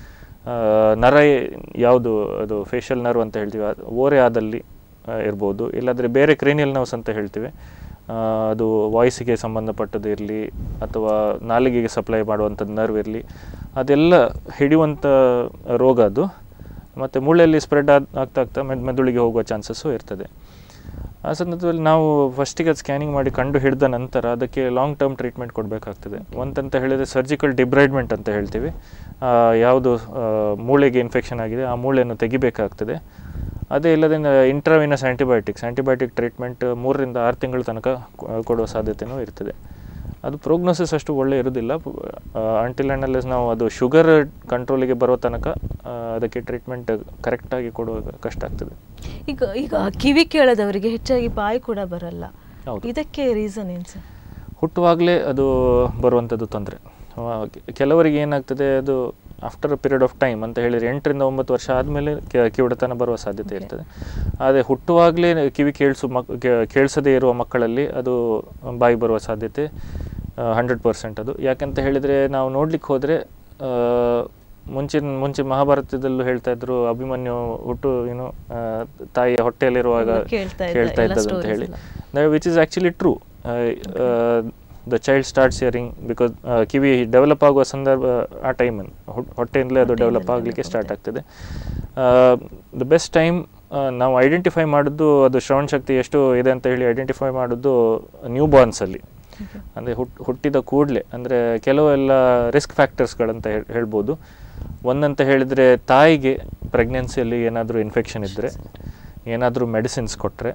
ನರ ಯಾವುದು ಅದು ಫೇಶಿಯಲ್ ನರ್ವ್ ಅಂತ ಹೇಳ್ತೀವಿ ಅದು ಓರೆ ಆದಲ್ಲಿ ಆ, ಇರ್ಬೋದು ಇಲ್ಲಾಂದರೆ ಬೇರೆ ಕ್ರೇನಿಯಲ್ ನರ್ವ್ಸ್ ಅಂತ ಹೇಳ್ತೀವಿ ಆ, ಅದು ವಾಯ್ಸಿಗೆ ಸಂಬಂಧಪಟ್ಟದ್ದು ಇರಲಿ ಅಥವಾ ನಾಲಿಗೆಗೆ ಸಪ್ಲೈ ಮಾಡುವಂಥದ್ದು ನರ್ವ್ ಇರಲಿ ಅದೆಲ್ಲ ಹಿಡಿಯುವಂಥ ರೋಗ ಅದು ಮತ್ತು ಮೂಳೆಯಲ್ಲಿ ಸ್ಪ್ರೆಡ್ ಆಗ್ ಆಗ್ತಾ ಆಗ್ತಾ ಮೆದ್ ಮೆದುಳಿಗೆ ಹೋಗುವ ಚಾನ್ಸಸ್ಸು ಇರ್ತದೆ ಆ ಸಂದರ್ಭದಲ್ಲಿ ನಾವು ಫಸ್ಟಿಗೆ ಅದು ಸ್ಕ್ಯಾನಿಂಗ್ ಮಾಡಿ ಕಂಡು ಹಿಡಿದ ನಂತರ ಅದಕ್ಕೆ ಲಾಂಗ್ ಟರ್ಮ್ ಟ್ರೀಟ್ಮೆಂಟ್ ಕೊಡಬೇಕಾಗ್ತದೆ ಒಂದಂತ ಹೇಳಿದರೆ ಸರ್ಜಿಕಲ್ ಡಿಬ್ರೈಡ್ಮೆಂಟ್ ಅಂತ ಹೇಳ್ತೀವಿ ಆ, ಯಾವುದು ಆ, ಮೂಳೆಗೆ ಇನ್ಫೆಕ್ಷನ್ ಆಗಿದೆ ಆ ಮೂಳೆಯನ್ನು ತೆಗಿಬೇಕಾಗ್ತದೆ ಅದೇ ಇಲ್ಲದೆ ಇಂಟ್ರಾವಿನಸ್ ಆ್ಯಂಟಿಬಯೋಟಿಕ್ಸ್ ಆ್ಯಂಟಿಬಯೋಟಿಕ್ ಟ್ರೀಟ್ಮೆಂಟ್ ಮೂರರಿಂದ ಆರು ತಿಂಗಳ ತನಕ ಕೊ- ಕೊಡುವ ಸಾಧ್ಯತೆಯೂ ಇರ್ತದೆ ಅದು ಪ್ರೋಗ್ನೋಸಿಸ್ ಅಷ್ಟು ಒಳ್ಳೆ ಇರೋದಿಲ್ಲ ಅಂಟಿಲ್ ಆ್ಯಂಡ್ ನಾವು ಅದು ಶುಗರ್ ಕಂಟ್ರೋಲಿಗೆ ಬರೋ ತನಕ ಆ, ಅದಕ್ಕೆ ಟ್ರೀಟ್ಮೆಂಟ್ ಕರೆಕ್ಟಾಗಿ ಕೊಡುವಾಗ ಕಷ್ಟ ಆಗ್ತದೆ ಈಗ ಈಗ ಕಿವಿ ಕೇಳದವರಿಗೆ ಹೆಚ್ಚಾಗಿ ಬಾಯಿ ಕೂಡ ಬರಲ್ಲ ಹೌದು. ಇದಕ್ಕೆ ರೀಸನ್ ಏನು ಸರ್ ಹುಟ್ಟುವಾಗಲೇ ಅದು ಬರುವಂಥದ್ದು ತೊಂದರೆ ಕೆಲವರಿಗೆ ಏನಾಗ್ತದೆ ಅದು after uh period of time ಅಂತ ಹೇಳಿದರೆ ಎಂಟರಿಂದ ಒಂಬತ್ತು ವರ್ಷ ಆದಮೇಲೆ ಕಿವುಡತನ ಬರುವ ಸಾಧ್ಯತೆ ಇರ್ತದೆ ಆದರೆ ಹುಟ್ಟುವಾಗಲೇ ಕಿವಿ ಕೇಳಿಸು ಮಕ್ ಕೇ- ಕೇಳಿಸದೇ ಇರುವ ಮಕ್ಕಳಲ್ಲಿ ಅದು ಬಾಯಿ ಬರುವ ಸಾಧ್ಯತೆ ಹಂಡ್ರೆಡ್ ಪರ್ಸೆಂಟ್ ಅದು ಯಾಕಂತ ಹೇಳಿದರೆ ನಾವು ನೋಡ್ಲಿಕ್ಕೆ ಹೋದರೆ ಮುಂಚಿನ ಮುಂಚೆ ಮಹಾಭಾರತದಲ್ಲೂ ಹೇಳ್ತಾ ಇದ್ರು ಅಭಿಮನ್ಯು ಹುಟ್ಟು ಏನು ಆ, ತಾಯಿಯ ಹೊಟ್ಟೆಯಲ್ಲಿರುವಾಗ ಕೇಳ್ತಾ ಇದ್ದ ಕೇಳ್ತಾ ಎಲ್ಲ ಇದ್ದದ್ದು ಅಂತ ಹೇಳಿ stories which is actually true the child starts hearing because ಕಿವಿ ಡೆವಲಪ್ ಆಗುವ ಸಂದರ್ಭ ಆ ಟೈಮಲ್ಲಿ ಹೊಟ್ಟೆಯಿಂದಲೇ ಅದು ಡೆವಲಪ್ ಆಗಲಿಕ್ಕೆ ಸ್ಟಾರ್ಟ್ ಆಗ್ತದೆ ದ ಬೆಸ್ಟ್ ಟೈಮ್ ನಾವು ಐಡೆಂಟಿಫೈ ಮಾಡಿದ್ದು ಅದು ಶ್ರವಣ ಶಕ್ತಿ ಎಷ್ಟು ಇದೆ ಅಂತ ಹೇಳಿ ಐಡೆಂಟಿಫೈ ಮಾಡಿದ್ದು ನ್ಯೂ ಬಾರ್ನ್ಸಲ್ಲಿ ಅಂದರೆ ಹುಟ್ ಹುಟ್ಟಿದ ಕೂಡಲೇ ಅಂದರೆ ಕೆಲವೆಲ್ಲ ರಿಸ್ಕ್ ಫ್ಯಾಕ್ಟರ್ಸ್ಗಳಂತ ಹೇಳ್- ಹೇಳ್ಬೋದು ಒಂದಂತ ಹೇಳಿದರೆ ತಾಯಿಗೆ ಪ್ರೆಗ್ನೆನ್ಸಿಯಲ್ಲಿ ಏನಾದರೂ ಇನ್ಫೆಕ್ಷನ್ ಇದ್ದರೆ ಏನಾದರೂ ಮೆಡಿಸಿನ್ಸ್ ಕೊಟ್ಟರೆ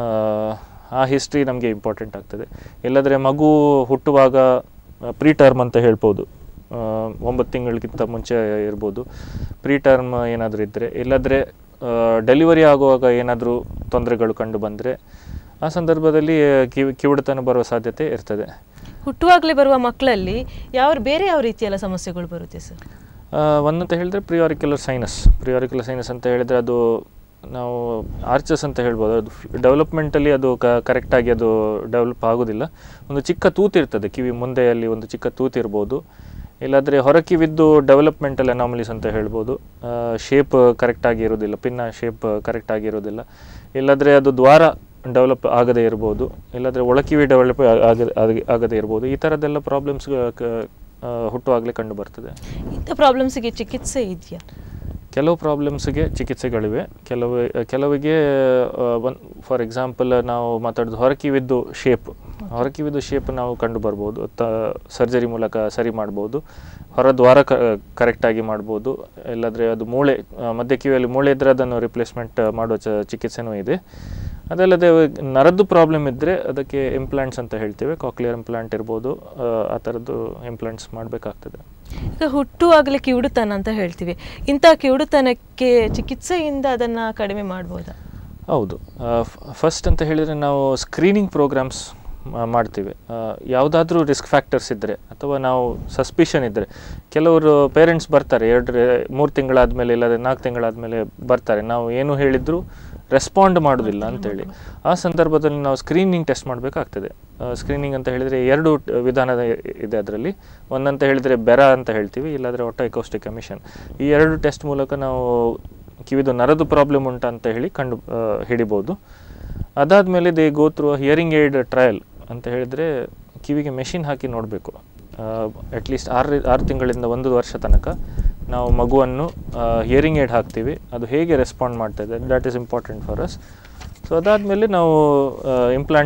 ಆ ಹಿಸ್ಟ್ರಿ ನಮಗೆ ಇಂಪಾರ್ಟೆಂಟ್ ಆಗ್ತದೆ ಇಲ್ಲದ್ರೆ ಮಗು ಹುಟ್ಟುವಾಗ ಪ್ರೀ ಟರ್ಮ್ ಅಂತ ಹೇಳ್ಬೋದು ಆ, ಒಂಬತ್ತು ತಿಂಗಳಿಗಿಂತ ಮುಂಚೆ ಇರ್ಬೋದು ಪ್ರೀ ಟರ್ಮ್ ಏನಾದರೂ ಇದ್ದರೆ ಇಲ್ಲದ್ರೆ ಡೆಲಿವರಿ ಆಗುವಾಗ ಏನಾದರೂ ತೊಂದರೆಗಳು ಕಂಡು ಬಂದರೆ ಆ ಸಂದರ್ಭದಲ್ಲಿ ಕಿವಿ ಕಿವುಡತನ ಬರುವ ಸಾಧ್ಯತೆ ಇರ್ತದೆ ಹುಟ್ಟುವಾಗಲೇ ಬರುವ ಮಕ್ಕಳಲ್ಲಿ ಯಾವ ಬೇರೆ ಯಾವ ರೀತಿಯೆಲ್ಲ ಸಮಸ್ಯೆಗಳು ಬರುತ್ತೆ ಸರ್ ಆ, ಒಂದಂತ ಹೇಳಿದ್ರೆ ಪ್ರಿಯಾರಿಕ್ಯುಲರ್ ಸೈನಸ್ ಪ್ರಿಯಾರಿಕ್ಯುಲರ್ ಸೈನಸ್ ಅಂತ ಹೇಳಿದರೆ ಅದು ನಾವು ಆರ್ಚಸ್ ಅಂತ ಹೇಳ್ಬೋದು ಅದು ಡೆವಲಪ್ಮೆಂಟಲ್ಲಿ ಅದು ಕ ಕರೆಕ್ಟಾಗಿ ಅದು ಡೆವಲಪ್ ಆಗೋದಿಲ್ಲ ಒಂದು ಚಿಕ್ಕ ತೂತು ಇರ್ತದೆ ಕಿವಿ ಮುಂದೆಯಲ್ಲಿ ಒಂದು ಚಿಕ್ಕ ತೂತು ಇರ್ಬೋದು ಇಲ್ಲಾಂದರೆ ಹೊರ ಕಿವಿದ್ದು ಡೆವಲಪ್ಮೆಂಟಲ್ ಅನಾಮಲೀಸ್ ಅಂತ ಹೇಳ್ಬೋದು ಶೇಪ್ ಕರೆಕ್ಟಾಗಿ ಇರೋದಿಲ್ಲ ಪಿನ್ನ ಶೇಪ್ ಕರೆಕ್ಟಾಗಿ ಇರೋದಿಲ್ಲ ಇಲ್ಲಾಂದರೆ ಅದು ದ್ವಾರ ಡೆವಲಪ್ ಆಗದೇ ಇರ್ಬೋದು ಇಲ್ಲಾಂದರೆ ಒಳಕಿವಿ ಡೆವಲಪ್ ಆಗದೆ ಆಗ- ಆಗದೇ ಇರ್ಬೋದು ಈ ಥರದ್ದೆಲ್ಲ ಪ್ರಾಬ್ಲಮ್ಸ್ ಹುಟ್ಟುವಾಗಲೇ ಕಂಡು ಬರ್ತದೆ ಇಂಥ ಪ್ರಾಬ್ಲಮ್ಸಿಗೆ ಚಿಕಿತ್ಸೆ ಇದೆಯಾ ಕೆಲವು ಪ್ರಾಬ್ಲಮ್ಸ್ಗೆ ಚಿಕಿತ್ಸೆಗಳಿವೆ ಕೆಲವು ಕೆಲವಿಗೆ ಒನ್ ಫಾರ್ ಎಕ್ಸಾಂಪಲ್ ನಾವು ಮಾತಾಡೋದು ಹೊರಕಿವಿದ್ದು ಶೇಪ್ ಹೊರಕಿವಿದ್ದು ಶೇಪ್ ನಾವು ಕಂಡು ಬರ್ಬೋದು ತ ಸರ್ಜರಿ ಮೂಲಕ ಸರಿ ಮಾಡ್ಬೋದು ಹೊರದ್ವಾರ ಕ ಕರೆಕ್ಟಾಗಿ ಮಾಡ್ಬೋದು ಇಲ್ಲಾಂದರೆ ಅದು ಮೂಳೆ ಆ, ಮಧ್ಯ ಕಿವಿಯಲ್ಲಿ ಮೂಳೆ ಇದ್ದರೆ ಅದನ್ನು ರಿಪ್ಲೇಸ್ಮೆಂಟ್ ಮಾಡುವ ಚ ಚಿಕಿತ್ಸೆನೂ ಇದೆ ಅದಲ್ಲದೆ ನರದ್ದು ಪ್ರಾಬ್ಲಮ್ ಇದ್ದರೆ ಅದಕ್ಕೆ ಇಂಪ್ಲಾಂಟ್ಸ್ ಅಂತ ಹೇಳ್ತೇವೆ ಕಾಕ್ಲಿಯರ್ ಇಂಪ್ಲಾಂಟ್ ಇರ್ಬೋದು ಆ, ಆ ಥರದ್ದು ಇಂಪ್ಲಾಂಟ್ಸ್ ಮಾಡಬೇಕಾಗ್ತದೆ ಈಗ ಹುಟ್ಟುವಾಗಲೇ ಕಿವುಡುತನ ಅಂತ ಹೇಳ್ತೀವಿ ಇಂಥ ಕಿವುಡುತನಕ್ಕೆ ಚಿಕಿತ್ಸೆಯಿಂದ ಅದನ್ನು ಕಡಿಮೆ ಮಾಡ್ಬೋದಾ ಹೌದು ಫಸ್ಟ್ ಅಂತ ಹೇಳಿದರೆ ನಾವು ಸ್ಕ್ರೀನಿಂಗ್ ಪ್ರೋಗ್ರಾಮ್ಸ್ ಮಾಡ್ತೀವಿ ಯಾವುದಾದ್ರೂ ರಿಸ್ಕ್ ಫ್ಯಾಕ್ಟರ್ಸ್ ಇದ್ದರೆ ಅಥವಾ ನಾವು ಸಸ್ಪಿಷನ್ ಇದ್ದರೆ ಕೆಲವರು ಪೇರೆಂಟ್ಸ್ ಬರ್ತಾರೆ ಎರಡು ಮೂರು ತಿಂಗಳಾದಮೇಲೆ ಇಲ್ಲದೆ ನಾಲ್ಕು ತಿಂಗಳಾದಮೇಲೆ ಬರ್ತಾರೆ ನಾವು ಏನು ಹೇಳಿದ್ರು ರೆಸ್ಪಾಂಡ್ ಮಾಡೋದಿಲ್ಲ ಅಂತೇಳಿ ಆ ಸಂದರ್ಭದಲ್ಲಿ ನಾವು ಸ್ಕ್ರೀನಿಂಗ್ ಟೆಸ್ಟ್ ಮಾಡಬೇಕಾಗ್ತದೆ ಸ್ಕ್ರೀನಿಂಗ್ ಅಂತ ಹೇಳಿದರೆ ಎರಡು ಟ- ವಿಧಾನದ ಇದೆ ಅದರಲ್ಲಿ ಒಂದಂತ ಹೇಳಿದರೆ ಬೆರ ಅಂತ ಹೇಳ್ತೀವಿ ಇಲ್ಲಾಂದರೆ ಒಟ್ಟು ಎಕೋಸ್ಟಿಕ್ ಎಮಿಷನ್ ಈ ಎರಡು ಟೆಸ್ಟ್ ಮೂಲಕ ನಾವು ಕಿವಿದು ನರದು ಪ್ರಾಬ್ಲಮ್ ಉಂಟಾ ಅಂತ ಹೇಳಿ ಕಂಡು ಆ, ಹಿಡಿಬೋದು ಅದಾದಮೇಲೆ they go through hearing aid trial ಅಂತ ಹೇಳಿದರೆ ಕಿವಿಗೆ ಮೆಷಿನ್ ಹಾಕಿ ನೋಡಬೇಕು ಅಟ್ಲೀಸ್ಟ್ ಆರು ಆರು ತಿಂಗಳಿಂದ ಒಂದು ವರ್ಷ ತನಕ ನಾವು ಮಗುವನ್ನು ಹಿಯರಿಂಗ್ ಏಡ್ ಹಾಕ್ತೀವಿ ಅದು ಹೇಗೆ ರೆಸ್ಪಾಂಡ್ ಮಾಡ್ತಾ ಇದೆ that is important for us so ಅದಾದಮೇಲೆ ನಾವು ಇಂಪ್ಲಾಂಟ್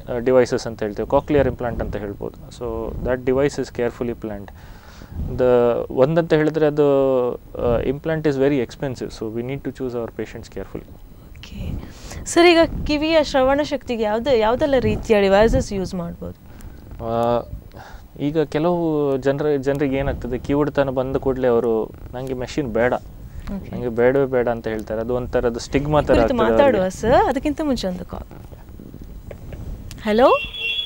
ಡಿವೈಸಸ್ ಅಂತ ಹೇಳ್ತೇವೆ ಕಾಕ್ಲಿಯರ್ ಇಂಪ್ಲಾಂಟ್ ಅಂತ ಹೇಳ್ಬೋದು so that device is carefully plant the ಒಂದಂತ ಹೇಳಿದ್ರೆ ಅದು implant is very expensive so we need to choose our patients carefully okay sir ಈಗ ಕಿವಿಯ ಶ್ರವಣ ಶಕ್ತಿಗೆ ಯಾವುದೇ ಯಾವುದೆಲ್ಲ ರೀತಿಯ ಡಿವೈಸಸ್ ಯೂಸ್ ಮಾಡ್ಬೋದು ಆ, ಈಗ ಕೆಲವು ಜನರ ಜನರಿಗೆ ಏನಾಗ್ತದೆ ಕಿವುಡ್ತನ ಬಂದ ಕೂಡಲೇ ಅವರು ನನಗೆ ಮೆಷಿನ್ ಬೇಡ ಓಕೆ ನನಗೆ ಬೇಡವೇ ಬೇಡ ಅಂತ ಹೇಳ್ತಾರೆ ಅದು ಒಂಥರದ ಸ್ಟಿಗ್ಮಾ ಥರ ಕುರಿತು ಆಗ್ತದೆ ಮಾತಾಡುವ ಅವ್ರಿಗೆ. ಸರ್ ಅದಕ್ಕಿಂತ ಮುಂಚೆ ಒಂದು ಕಾಲ್ ಹಲೋ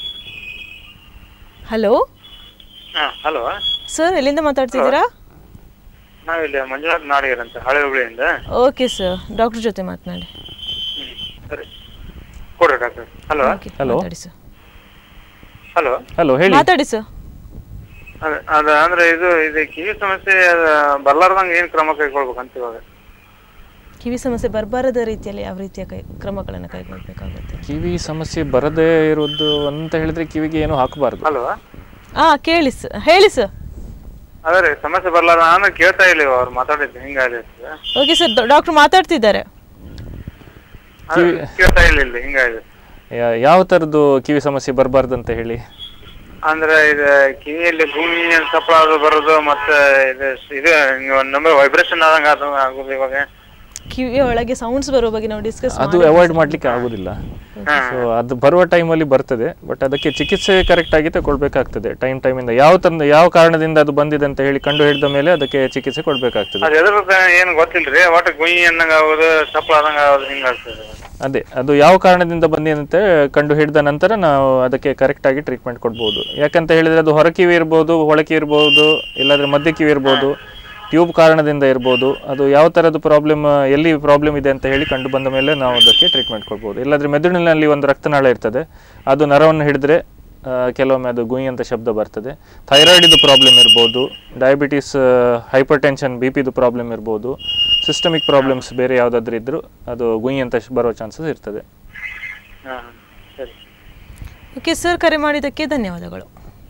ಹಲೋ ಹಾ ಹಲೋ ಸರ್ ಎಲ್ಲಿಂದ ಮಾತಾಡ್ತಿದ್ದೀರಾ ನಾವಿಲ್ಲಿ ಮಂಜುನಾಥ್ ನಾಡಿಗರ್ ಅಂತ ಹಳೆ ಹುಬ್ಳಿಯಿಂದ ಓಕೆ ಸರ್ ಡಾಕ್ಟರ್ ಜೊತೆ ಮಾತನಾಡಿ ಸರಿ ಕೊಡ್ರಿ ಡಾಕ್ಟರ್ ಹಲೋ ಓಕೆ Hello. ಮಾತಾಡಿ ಸರ್ ಹಲೋ ಹಲೋ ಹೇಳಿ ಮಾತಾಡಿ ಸರ್ ಅದ ಅದ ಅಂದ್ರೆ ಇದು ಇದು ಕಿವಿ ಸಮಸ್ಯೆ ಅದ ಬರ್ಲಾರ್ದಂಗ ಏನ್ ಕ್ರಮ ಕೈಗೊಳ್ಬೇಕಂತ ಇವಾಗ ಕಿವಿ ಸಮಸ್ಯೆ ಬರಬಾರದ ರೀತಿಯಲ್ಲಿ ಯಾವ ರೀತಿಯ ಕೈ ಕ್ರಮಗಳನ್ನು ಕೈಗೊಳ್ಳಬೇಕಾಗುತ್ತೆ ಕಿವಿ ಸಮಸ್ಯೆ ಬರದೇ ಇರೋದು ಅಂತ ಹೇಳಿದ್ರೆ ಕಿವಿಗೆ ಏನು ಹಾಕಬಾರ್ದು ಹಲೋ ಹಾ ಕೇಳಿ ಸರ್ ಹೇಳಿ ಸರ್ ಅದೇ ರೀ ಸಮಸ್ಯೆ ಬರ್ಲಾರ ನಾನು ಕೇಳ್ತಾ ಇಲ್ಲ ಅವ್ರು ಮಾತಾಡಿದ್ದು ಹಿಂಗಾಗಿದೆ ಓಕೆ ಸರ್ ಡಾಕ್ಟರ್ ಮಾತಾಡ್ತಿದ್ದಾರೆ ಅದೇ ಕೇಳ್ತಾ ಇಲ್ಲ ಇಲ್ಲಿ ಹಿಂಗಾಗಿದೆ ಯಾ- ಯಾವ ಥರದ್ದು ಕಿವಿ ಸಮಸ್ಯೆ ಬರಬಾರ್ದು ಅಂತ ಹೇಳಿ ಅಂದ್ರೆ ಇದು ಕಿವಿಯಲ್ಲಿ ಭೂಮಿ ಸಪ್ಪಳ ಅದು ಬರೋದು ಮತ್ತೆ ಇದು ಇದು ಒಂದ್ ನಂಬರ್ ವೈಬ್ರೇಷನ್ ಆದಂಗ ಅದು ಆಗುದು ಇವಾಗ ಕಿವಿಯ ಒಳಗೆ ಸೌಂಡ್ಸ್ ಬರುವ ಬಗ್ಗೆ ನಾವು ಡಿಸ್ಕಸ್ ಅದು ಅವಾಯ್ಡ್ ಮಾಡ್ಲಿಕ್ಕೆ ಆಗೋದಿಲ್ಲ ಸೊ ಅದು ಬರುವ ಟೈಮಲ್ಲಿ ಬರ್ತದೆ ಬಟ್ ಅದಕ್ಕೆ ಚಿಕಿತ್ಸೆ ಕರೆಕ್ಟ್ ಆಗಿ ತಗೊಳ್ಬೇಕಾಗ್ತದೆ ಟೈಮ್ ಟೈಮಿಂದ ಯಾವ ತಂದ ಯಾವ ಕಾರಣದಿಂದ ಅದು ಬಂದಿದೆ ಅಂತ ಹೇಳಿ ಕಂಡು ಹಿಡಿದ ಮೇಲೆ ಅದಕ್ಕೆ ಚಿಕಿತ್ಸೆ ಕೊಡಬೇಕಾಗ್ತದೆ ಅದ್ ಎದ್ರ ಏನು ಗೊತ್ತಿಲ್ರಿ ಒಟ್ಟು ಗುಯಿ ಅನ್ನಂಗ ಆಗೋದು ಸಪ್ಪಳ ಆದಂಗ ಆಗೋದು ಹಿಂಗಾಗ್ತದೆ ಅದೇ ಅದು ಯಾವ ಕಾರಣದಿಂದ ಬಂದಿದೆ ಅಂತ ಕಂಡು ಹಿಡಿದ ನಂತರ ನಾವು ಅದಕ್ಕೆ ಕರೆಕ್ಟ್ ಆಗಿ ಟ್ರೀಟ್ಮೆಂಟ್ ಕೊಡ್ಬೋದು ಯಾಕಂತ ಹೇಳಿದ್ರೆ ಅದು ಹೊರಕಿವಿ ಇರ್ಬೋದು ಒಳಕಿವಿ ಇರ್ಬೋದು ಇಲ್ಲಾಂದ್ರೆ ಮಧ್ಯ ಕಿವಿ ಇರ್ಬೋದು ಟ್ಯೂಬ್ ಕಾರಣದಿಂದ ಇರ್ಬೋದು ಅದು ಯಾವ ಥರದ್ದು ಪ್ರಾಬ್ಲಮ್ ಎಲ್ಲಿ ಪ್ರಾಬ್ಲಮ್ ಇದೆ ಅಂತ ಹೇಳಿ ಕಂಡು ಬಂದ ಮೇಲೆ ನಾವು ಅದಕ್ಕೆ ಟ್ರೀಟ್ಮೆಂಟ್ ಕೊಡ್ಬೋದು ಇಲ್ಲಾಂದ್ರೆ ಮೆದುಳಿನಲ್ಲಿ ಒಂದು ರಕ್ತನಾಳ ಇರ್ತದೆ ಅದು ನರವನ್ನು ಹಿಡಿದ್ರೆ ಆ, ಕೆಲವೊಮ್ಮೆ ಅದು ಗುಯಿ ಅಂತ ಶಬ್ದ ಬರ್ತದೆ ಥೈರಾಯ್ಡಿದು ಪ್ರಾಬ್ಲಮ್ ಇರ್ಬೋದು ಡಯಾಬಿಟಿಸ್ ಹೈಪರ್ ಟೆನ್ಷನ್ ಬಿ ಪಿದು ಪ್ರಾಬ್ಲಮ್ ಇರ್ಬೋದು ಸಿಸ್ಟಮಿಕ್ ಪ್ರಾಬ್ಲಮ್ಸ್ ಬೇರೆ ಯಾವುದಾದ್ರೂ ಇದ್ದರೂ ಅದು ಗುಯಿ ಅಂತ ಶ್- ಬರೋ ಚಾನ್ಸಸ್ ಇರ್ತದೆ ಹಾ ಸರಿ ಓಕೆ ಸರ್ ಕರೆ ಮಾಡಿದ್ದಕ್ಕೆ ಧನ್ಯವಾದಗಳು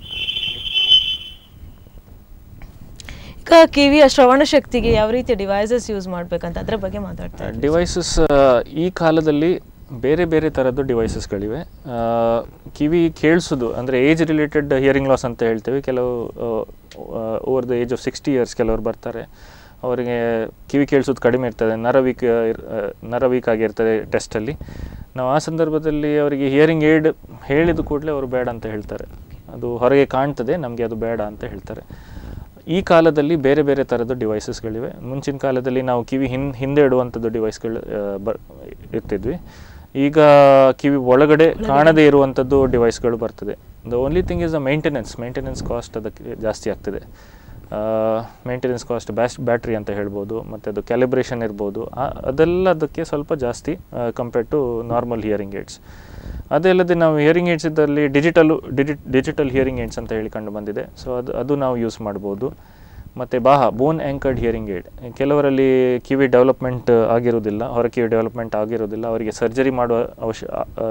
ಈಗ ಕಿವಿಯ ಶ್ರವಣ ಶಕ್ತಿಗೆ ಯಾವ ರೀತಿಯ ಡಿವೈಸಸ್ ಯೂಸ್ ಮಾಡ್ಬೇಕಂತ ಅದ್ರ ಬಗ್ಗೆ ಮಾತಾಡ್ತಾ ಇದ್ದೀವಿ. ಡಿವೈಸಸ್ ಈ ಕಾಲದಲ್ಲಿ ಬೇರೆ ಬೇರೆ ಥರದ್ದು ಡಿವೈಸಸ್ಗಳಿವೆ ಕಿವಿ ಕೇಳಿಸೋದು ಅಂದರೆ ಏಜ್ ರಿಲೇಟೆಡ್ ಹಿಯರಿಂಗ್ ಲಾಸ್ ಅಂತ ಹೇಳ್ತೇವೆ ಕೆಲವು over the age of sixty years ಕೆಲವರು ಬರ್ತಾರೆ ಅವರಿಗೆ ಕಿವಿ ಕೇಳಿಸೋದು ಕಡಿಮೆ ಇರ್ತದೆ ನರ ವೀಕ್ ನರ ವೀಕ್ ಆಗಿರ್ತದೆ ಟೆಸ್ಟಲ್ಲಿ ನಾವು ಆ ಸಂದರ್ಭದಲ್ಲಿ ಅವರಿಗೆ ಹಿಯರಿಂಗ್ ಏಡ್ ಹೇಳಿದ ಕೂಡಲೇ ಅವರು ಬೇಡ ಅಂತ ಹೇಳ್ತಾರೆ ಅದು ಹೊರಗೆ ಕಾಣ್ತದೆ ನಮಗೆ ಅದು ಬೇಡ ಅಂತ ಹೇಳ್ತಾರೆ ಈ ಕಾಲದಲ್ಲಿ ಬೇರೆ ಬೇರೆ ಥರದ ಡಿವೈಸಸ್ಗಳಿವೆ ಮುಂಚಿನ ಕಾಲದಲ್ಲಿ ನಾವು ಕಿವಿ ಹಿನ್ ಹಿಂದೆ ಇಡುವಂಥದ್ದು ಡಿವೈಸ್ಗಳು ಬರ್ ಇರ್ತಿದ್ವಿ ಈಗ ಕಿವಿ ಒಳಗಡೆ ಕಾಣದೇ ಇರುವಂಥದ್ದು ಡಿವೈಸ್ಗಳು ಬರ್ತದೆ the only thing is the maintenance maintenance cost ಅದಕ್ಕೆ ಜಾಸ್ತಿ ಆಗ್ತದೆ ಮೇಂಟೆನೆನ್ಸ್ ಕಾಸ್ಟ್ ಬ್ಯಾಸ್ ಬ್ಯಾಟ್ರಿ ಅಂತ ಹೇಳ್ಬೋದು ಮತ್ತು ಅದು ಕ್ಯಾಲಿಬ್ರೇಷನ್ ಇರ್ಬೋದು ಆ- ಅದೆಲ್ಲ ಅದಕ್ಕೆ ಸ್ವಲ್ಪ ಜಾಸ್ತಿ compared to normal hearing aids ಅದೇ ಅಲ್ಲದೆ ನಾವು ಹಿಯರಿಂಗ್ ಏಡ್ಸ್ ಇದ್ದಲ್ಲಿ ಡಿಜಿಟಲ್ ಡಿಜಿ ಡಿಜಿಟಲ್ ಹಿಯರಿಂಗ್ ಏಡ್ಸ್ ಅಂತ ಹೇಳಿ ಕಂಡು ಬಂದಿದೆ ಸೊ ಅದು ಅದು ನಾವು ಯೂಸ್ ಮಾಡ್ಬೋದು ಮತ್ತು Baha bone anchored hearing aid ಕೆಲವರಲ್ಲಿ ಕಿವಿ ಡೆವಲಪ್ಮೆಂಟ್ ಆಗಿರೋದಿಲ್ಲ ಹೊರ ಕಿವಿ ಡೆವಲಪ್ಮೆಂಟ್ ಆಗಿರೋದಿಲ್ಲ ಅವರಿಗೆ ಸರ್ಜರಿ ಮಾಡುವ ಅವಶ್ಯ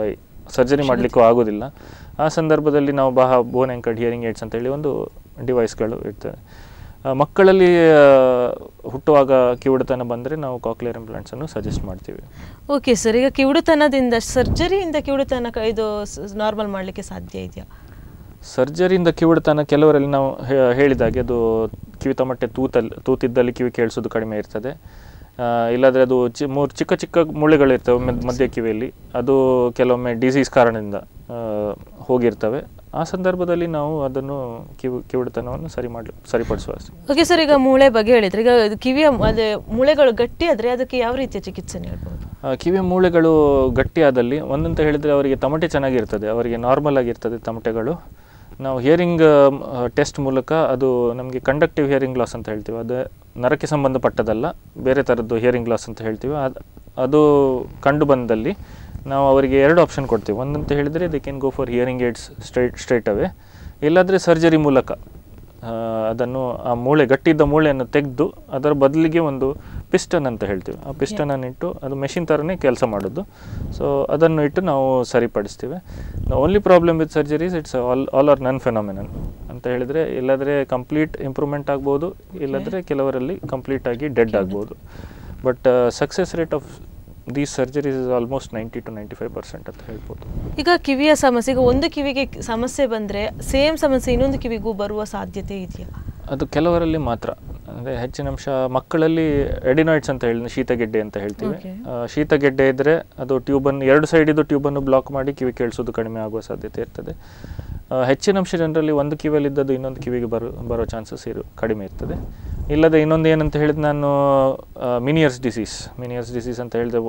ಸರ್ಜರಿ ಮಾಡಲಿಕ್ಕೂ ಆಗೋದಿಲ್ಲ ಆ ಸಂದರ್ಭದಲ್ಲಿ ನಾವು Baha bone anchored hearing aids ಅಂತೇಳಿ ಒಂದು ಡಿವೈಸ್ಗಳು ಇರ್ತದೆ ಆ, ಮಕ್ಕಳಲ್ಲಿ ಆ, ಹುಟ್ಟುವಾಗ ಕಿವುಡುತನ ಬಂದರೆ ನಾವು ಕಾಕ್ಲಿಯರ್ ಇಂಪ್ಲಾಂಟ್ಸನ್ನು ಸಜೆಸ್ಟ್ ಮಾಡ್ತೀವಿ ಓಕೆ ಸರ್ ಈಗ ಕಿವುಡುತನದಿಂದ ಸರ್ಜರಿಯಿಂದ ಕಿವುಡುತನ ಕ- ಇದು ನಾರ್ಮಲ್ ಮಾಡಲಿಕ್ಕೆ ಸಾಧ್ಯ ಇದೆಯಾ ಸರ್ಜರಿಯಿಂದ ಕಿವುಡುತನ ಕೆಲವರಲ್ಲಿ ನಾವು ಹೇ- ಹೇಳಿದಾಗೆ ಅದು ಕಿವಿ ತಮಟೆ ತೂತಲ್ಲಿ ತೂತಿದ್ದಲ್ಲಿ ಕಿವಿ ಕೇಳಿಸೋದು ಕಡಿಮೆ ಇರ್ತದೆ ಆ, ಇಲ್ಲಾಂದರೆ ಅದು ಚಿ ಮೂರು ಚಿಕ್ಕ ಚಿಕ್ಕ ಮೂಳೆಗಳಿರ್ತವೆ ಮದ್- ಮಧ್ಯ ಕಿವಿಯಲ್ಲಿ ಅದು ಕೆಲವೊಮ್ಮೆ ಡಿಸೀಸ್ ಕಾರಣದಿಂದ ಆ, ಹೋಗಿರ್ತವೆ ಆ ಸಂದರ್ಭದಲ್ಲಿ ನಾವು ಅದನ್ನು ಕಿವಿ ಕಿವುಡುತನವನ್ನು ಸರಿ ಮಾಡಲಿ ಸರಿಪಡಿಸುವ ಓಕೆ ಸರ್ ಈಗ ಮೂಳೆ ಬಗ್ಗೆ ಹೇಳಿದ್ರೆ ಈಗ ಇದು ಕಿವಿಯ ಮ- ಅದೇ ಮೂಳೆಗಳು ಗಟ್ಟಿ ಆದ್ರೆ ಅದಕ್ಕೆ ಯಾವ ರೀತಿಯ ಚಿಕಿತ್ಸೆ ನೀಡಬಹುದು ಆ, ಕಿವಿಯ ಮೂಳೆಗಳು ಗಟ್ಟಿಯಾದಲ್ಲಿ ಒಂದಂತ ಹೇಳಿದರೆ ಅವರಿಗೆ ತಮಟೆ ಚೆನ್ನಾಗಿರ್ತದೆ ಅವರಿಗೆ ನಾರ್ಮಲ್ ಆಗಿರ್ತದೆ ತಮಟೆಗಳು ನಾವು ಹಿಯರಿಂಗ್ ಟೆಸ್ಟ್ ಮೂಲಕ ಅದು ನಮಗೆ ಕಂಡಕ್ಟಿವ್ ಹಿಯರಿಂಗ್ ಲಾಸ್ ಅಂತ ಹೇಳ್ತೀವಿ ಅದು ನರಕ್ಕೆ ಸಂಬಂಧಪಟ್ಟದಲ್ಲ ಬೇರೆ ಥರದ್ದು ಹಿಯರಿಂಗ್ ಲಾಸ್ ಅಂತ ಹೇಳ್ತೀವಿ ಅದು ಅದು ಕಂಡು ಬಂದಲ್ಲಿ ನಾವು ಅವರಿಗೆ ಎರಡು ಆಪ್ಷನ್ ಕೊಡ್ತೀವಿ ಒಂದಂತ ಹೇಳಿದರೆ they can go for hearing aids straight straight away ಇಲ್ಲಾಂದರೆ ಸರ್ಜರಿ ಮೂಲಕ ಆ, ಅದನ್ನು ಆ ಮೂಳೆ ಗಟ್ಟಿದ್ದ ಮೂಳೆಯನ್ನು ತೆಗೆದು ಅದರ ಬದಲಿಗೆ ಒಂದು ಪಿಸ್ಟನ್ ಅಂತ ಹೇಳ್ತೀವಿ ಆ ಪಿಸ್ಟನನ್ನು ಇಟ್ಟು ಅದು ಮೆಷಿನ್ ಥರನೇ ಕೆಲಸ ಮಾಡೋದು ಸೊ ಅದನ್ನು ಇಟ್ಟು ನಾವು ಸರಿಪಡಿಸ್ತೀವಿ the only problem with surgeries it's all all or none phenomenon ಅಂತ ಹೇಳಿದರೆ ಇಲ್ಲಾದರೆ ಕಂಪ್ಲೀಟ್ ಇಂಪ್ರೂವ್ಮೆಂಟ್ ಆಗ್ಬೋದು ಇಲ್ಲಾಂದರೆ ಕೆಲವರಲ್ಲಿ ಕಂಪ್ಲೀಟ್ ಆಗಿ ಡೆಡ್ ಆಗ್ಬೋದು but success rate of these surgeries is almost ninety to ninety five percent ಅಂತ ಹೇಳ್ಬೋದು ಈಗ ಕಿವಿಯ ಸಮಸ್ಯೆ ಈಗ ಒಂದು ಕಿವಿಗೆ ಸಮಸ್ಯೆ ಬಂದರೆ ಸೇಮ್ ಸಮಸ್ಯೆ ಇನ್ನೊಂದು ಕಿವಿಗೂ ಬರುವ ಸಾಧ್ಯತೆ ಇದೆಯಾ ಅದು ಕೆಲವರಲ್ಲಿ ಮಾತ್ರ ಅಂದರೆ ಹೆಚ್ಚಿನ ಅಂಶ ಮಕ್ಕಳಲ್ಲಿ ಎಡಿನಾಯ್ಡ್ಸ್ ಅಂತ ಹೇಳಿ ಶೀತಗೆಡ್ಡೆ ಅಂತ ಹೇಳ್ತೀವಿ Okay. ಆ, ಶೀತಗೆಡ್ಡೆ ಇದ್ದರೆ ಅದು ಟ್ಯೂಬನ್ನು ಎರಡು ಸೈಡಿದು ಟ್ಯೂಬನ್ನು ಬ್ಲಾಕ್ ಮಾಡಿ ಕಿವಿ ಕೇಳಿಸೋದು ಕಡಿಮೆ ಆಗುವ ಸಾಧ್ಯತೆ ಇರ್ತದೆ ಆ, ಹೆಚ್ಚಿನ ಅಂಶ ಜನರಲ್ಲಿ ಒಂದು ಕಿವಿಯಲ್ಲಿದ್ದದ್ದು ಇನ್ನೊಂದು ಕಿವಿಗೆ ಬರೋ ಬರೋ ಚಾನ್ಸಸ್ ಇರು ಕಡಿಮೆ ಇರ್ತದೆ ಇಲ್ಲದೆ ಇನ್ನೊಂದು ಏನಂತ ಹೇಳಿದ್ರೆ ನಾನು ಮಿನಿಯರ್ಸ್ ಡಿಸೀಸ್ ಮಿನಿಯರ್ಸ್ ಡಿಸೀಸ್ ಅಂತ ಹೇಳಿದೆ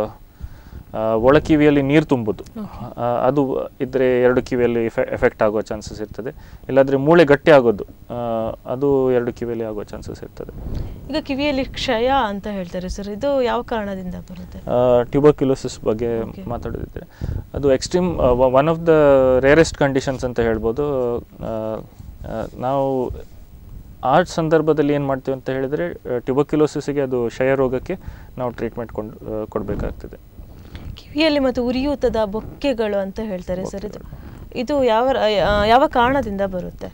ಆ, ಒಳ ಕಿವಿಯಲ್ಲಿ ನೀರು ತುಂಬುದು ಆ, ಅದು ಇದ್ರೆ ಎರಡು ಕಿವಿಯಲ್ಲಿ ಎಫೆಕ್ಟ್ ಆಗುವ ಚಾನ್ಸಸ್ ಇರ್ತದೆ ಇಲ್ಲಾಂದ್ರೆ ಮೂಳೆ ಗಟ್ಟಿ ಆಗೋದು ಆ, ಅದು ಎರಡು ಕಿವಿಯಲ್ಲಿ ಆಗುವ ಚಾನ್ಸಸ್ ಇರ್ತದೆ ಈಗ ಕಿವಿಯಲ್ಲಿ ಕ್ಷಯ ಅಂತ ಹೇಳ್ತಾರೆ ಸರ್ ಇದು ಯಾವ ಕಾರಣದಿಂದ ಬರುತ್ತೆ ಟ್ಯೂಬರ್ಕ್ಯುಲೋಸಿಸ್ ಬಗ್ಗೆ Okay. ಮಾತಾಡೋದಿದ್ರೆ ಅದು extreme one of the rarest conditions ಅಂತ ಹೇಳ್ಬೋದು ಆ, ಆ, ನಾವು ಆ ಸಂದರ್ಭದಲ್ಲಿ ಏನು ಮಾಡ್ತೀವಿ ಅಂತ ಹೇಳಿದರೆ ಟ್ಯೂಬರ್ಕ್ಯುಲೋಸಿಸ್ಗೆ ಅದು ಕ್ಷಯ ರೋಗಕ್ಕೆ ನಾವು ಟ್ರೀಟ್ಮೆಂಟ್ ಕೊಂಡು ಆ, ಕೊಡಬೇಕಾಗ್ತದೆ ಕಿವಿಯಲ್ಲಿ ಮತ್ತು ಉರಿಯೂತದ ಬೊಕ್ಕೆಗಳು ಅಂತ ಹೇಳ್ತಾರೆ ಸರ್ ಇದು ಇದು ಯಾವ ಆ, ಯಾವ ಕಾರಣದಿಂದ ಬರುತ್ತೆ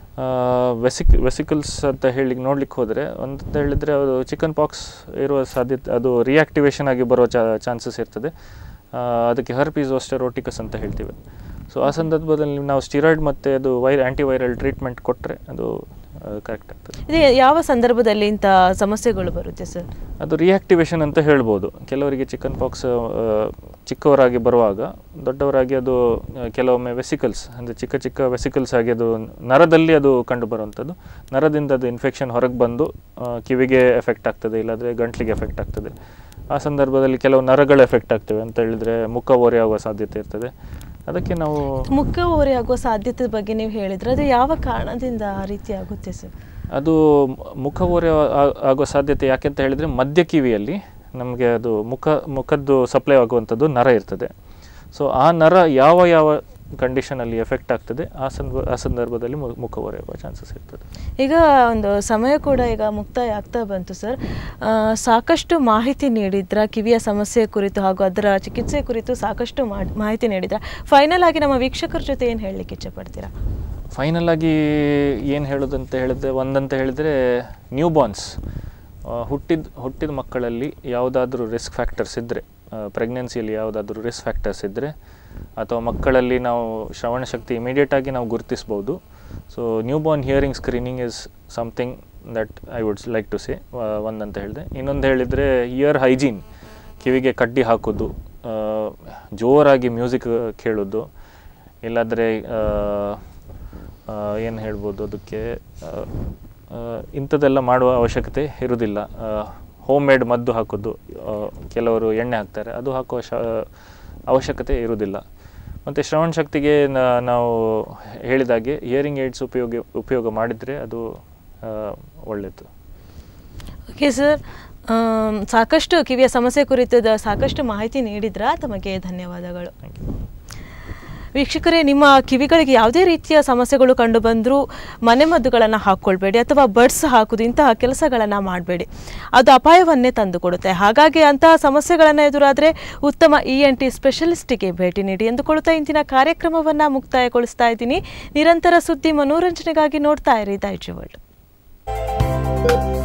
ವೆಸಿಕ್ ವೆಸಿಕಲ್ಸ್ ಅಂತ ಹೇಳಿ ನೋಡ್ಲಿಕ್ಕೆ ಹೋದರೆ ಅಂತ ಹೇಳಿದರೆ ಅದು ಚಿಕನ್ ಪಾಕ್ಸ್ ಇರುವ ಸಾಧ್ಯತೆ ಅದು ರಿಯಾಕ್ಟಿವೇಶನ್ ಆಗಿ ಬರೋ ಚಾನ್ಸಸ್ ಇರ್ತದೆ ಆ, ಅದಕ್ಕೆ ಹರ್ಪೀಸ್ ಓಸ್ಟೆರೋಟಿಕಸ್ ಅಂತ ಹೇಳ್ತೀವಿ ಸೊ ಆ ಸಂದರ್ಭದಲ್ಲಿ ನಾವು ಸ್ಟಿರಾಯ್ಡ್ ಮತ್ತು ಅದು ವೈ ಆ್ಯಂಟಿವೈರಲ್ ಟ್ರೀಟ್ಮೆಂಟ್ ಕೊಟ್ಟರೆ ಅದು ಕರೆಕ್ಟ್ ಆಗ್ತದೆ ಇದು ಯಾವ ಸಂದರ್ಭದಲ್ಲಿ ಇಂಥ ಸಮಸ್ಯೆಗಳು ಬರುತ್ತೆ ಸರ್ ಅದು ರಿಯಾಕ್ಟಿವೇಶನ್ ಅಂತ ಹೇಳ್ಬೋದು ಕೆಲವರಿಗೆ ಚಿಕನ್ ಪಾಕ್ಸ್ ಚಿಕ್ಕವರಾಗಿ ಬರುವಾಗ ದೊಡ್ಡವರಾಗಿ ಅದು ಆ, ಕೆಲವೊಮ್ಮೆ ವೆಸಿಕಲ್ಸ್ ಅಂದರೆ ಚಿಕ್ಕ ಚಿಕ್ಕ ವೆಸಿಕಲ್ಸ್ ಆಗಿ ಅದು ನರದಲ್ಲಿ ಅದು ಕಂಡು ಬರುವಂಥದ್ದು ನರದಿಂದ ಅದು ಇನ್ಫೆಕ್ಷನ್ ಹೊರಗೆ ಬಂದು ಆ, ಕಿವಿಗೆ ಎಫೆಕ್ಟ್ ಆಗ್ತದೆ ಇಲ್ಲಾಂದರೆ ಗಂಟ್ಲಿಗೆ ಎಫೆಕ್ಟ್ ಆಗ್ತದೆ ಆ ಸಂದರ್ಭದಲ್ಲಿ ಕೆಲವು ನರಗಳು ಎಫೆಕ್ಟ್ ಆಗ್ತವೆ ಅಂತ ಹೇಳಿದರೆ ಮುಖ ಓರೆ ಆಗುವ ಸಾಧ್ಯತೆ ಇರ್ತದೆ ಅದಕ್ಕೆ ನಾವು ಮುಖ ಓರೆ ಆಗುವ ಸಾಧ್ಯತೆ ಬಗ್ಗೆ ನೀವು ಹೇಳಿದ್ರೆ ಅದು ಯಾವ ಕಾರಣದಿಂದ ಆ ರೀತಿ ಆಗುತ್ತೆ ಸರ್ ಅದು ಮ- ಮುಖ ಓರೆ ಆ- ಆಗುವ ಸಾಧ್ಯತೆ ಯಾಕೆಂತ ಹೇಳಿದರೆ ಮಧ್ಯ ಕಿವಿಯಲ್ಲಿ ನಮಗೆ ಅದು ಮುಖ ಮುಖದ್ದು ಸಪ್ಲೈ ಆಗುವಂಥದ್ದು ನರ ಇರ್ತದೆ ಸೊ ಆ ನರ ಯಾವ ಯಾವ ಕಂಡೀಷನಲ್ಲಿ ಎಫೆಕ್ಟ್ ಆಗ್ತದೆ ಆ ಸಂದರ್ಭ ಆ ಸಂದರ್ಭದಲ್ಲಿ ಮು- ಮುಖ ಓರೆ ಆಗುವ ಚಾನ್ಸಸ್ ಇರ್ತದೆ ಈಗ ಒಂದು ಸಮಯ ಕೂಡ ಈಗ ಮುಕ್ತಾಯ ಆಗ್ತಾ ಬಂತು ಸರ್ ಆ, ಸಾಕಷ್ಟು ಮಾಹಿತಿ ನೀಡಿದ್ರ ಕಿವಿಯ ಸಮಸ್ಯೆ ಕುರಿತು ಹಾಗೂ ಅದರ ಚಿಕಿತ್ಸೆ ಕುರಿತು ಸಾಕಷ್ಟು ಮಾಡ್- ಮಾಹಿತಿ ನೀಡಿದ್ರ ಫೈನಲ್ ಆಗಿ ನಮ್ಮ ವೀಕ್ಷಕರ ಜೊತೆ ಏನು ಹೇಳಲಿಕ್ಕೆ ಇಚ್ಛಪಡ್ತೀರಾ ಫೈನಲ್ ಆಗಿ ಏನು ಹೇಳೋದಂತ ಹೇಳಿದ್ರೆ ಒಂದಂತ ಹೇಳಿದರೆ ನ್ಯೂ ಬಾರ್ನ್ಸ್ ಹುಟ್ಟಿದ ಹುಟ್ಟಿದ ಮಕ್ಕಳಲ್ಲಿ ಯಾವುದಾದ್ರೂ ರಿಸ್ಕ್ ಫ್ಯಾಕ್ಟರ್ಸ್ ಇದ್ದರೆ ಪ್ರೆಗ್ನೆನ್ಸಿಯಲ್ಲಿ ಯಾವುದಾದ್ರೂ ರಿಸ್ಕ್ ಫ್ಯಾಕ್ಟರ್ಸ್ ಇದ್ದರೆ ಅಥವಾ ಮಕ್ಕಳಲ್ಲಿ ನಾವು ಶ್ರವಣ ಶಕ್ತಿ ಇಮಿಡಿಯೇಟ್ ಆಗಿ ನಾವು ಗುರುತಿಸ್ಬೋದು so newborn hearing screening is something that I would like to say ಒಂದಂತ ಹೇಳಿದೆ ಇನ್ನೊಂದು ಹೇಳಿದರೆ ಇಯರ್ ಹೈಜೀನ್ ಕಿವಿಗೆ ಕಡ್ಡಿ ಹಾಕೋದು ಆ, ಜೋರಾಗಿ ಮ್ಯೂಸಿಕ್ ಕೇಳೋದು ಇಲ್ಲಾಂದರೆ ಏನು ಹೇಳ್ಬೋದು ಅದಕ್ಕೆ ಆ, ಆ, ಇಂಥದ್ದೆಲ್ಲ ಮಾಡುವ ಅವಶ್ಯಕತೆ ಇರುವುದಿಲ್ಲ ಹೋಮ್ ಮೇಡ್ ಮದ್ದು ಹಾಕೋದು ಆ, ಕೆಲವರು ಎಣ್ಣೆ ಹಾಕ್ತಾರೆ ಅದು ಹಾಕುವ ಶ ಅವಶ್ಯಕತೆ ಇರುವುದಿಲ್ಲ ಮತ್ತು ಶ್ರವಣ ಶಕ್ತಿಗೆ ನಾ- ನಾವು ಹೇಳಿದಾಗೆ ಹಿಯರಿಂಗ್ ಏಡ್ಸ್ ಉಪಯೋಗ ಉಪಯೋಗ ಮಾಡಿದರೆ ಅದು ಆ, ಒಳ್ಳೆಯದು ಓಕೆ ಸರ್ ಆಮ್, ಸಾಕಷ್ಟು ಕಿವಿಯ ಸಮಸ್ಯೆ ಕುರಿತಾದ ಸಾಕಷ್ಟು ಮಾಹಿತಿ ನೀಡಿದ್ರ ತಮಗೆ ಧನ್ಯವಾದಗಳು ಥ್ಯಾಂಕ್ ಯು ವೀಕ್ಷಕರೇ ನಿಮ್ಮ ಕಿವಿಗಳಿಗೆ ಯಾವುದೇ ರೀತಿಯ ಸಮಸ್ಯೆಗಳು ಕಂಡು ಬಂದರೂ ಮನೆಮದ್ದುಗಳನ್ನು ಹಾಕ್ಕೊಳ್ಬೇಡಿ ಅಥವಾ ಬಡ್ಸ್ ಹಾಕುದು ಇಂತಹ ಕೆಲಸಗಳನ್ನು ಮಾಡಬೇಡಿ ಅದು ಅಪಾಯವನ್ನೇ ತಂದುಕೊಡುತ್ತೆ ಹಾಗಾಗಿ ಅಂತಹ ಸಮಸ್ಯೆಗಳನ್ನು ಎದುರಾದರೆ ಉತ್ತಮ ಇ ಎನ್ ಟಿ ಸ್ಪೆಷಲಿಸ್ಟಿಗೆ ಭೇಟಿ ನೀಡಿ ಎಂದುಕೊಳ್ತಾ ಇಂದಿನ ಕಾರ್ಯಕ್ರಮವನ್ನು ಮುಕ್ತಾಯಗೊಳಿಸ್ತಾ ಇದ್ದೀನಿ ನಿರಂತರ ಸುದ್ದಿ ಮನೋರಂಜನೆಗಾಗಿ ನೋಡ್ತಾ ಇರಿ ದೈಜಿ ವರ್ಲ್ಡ್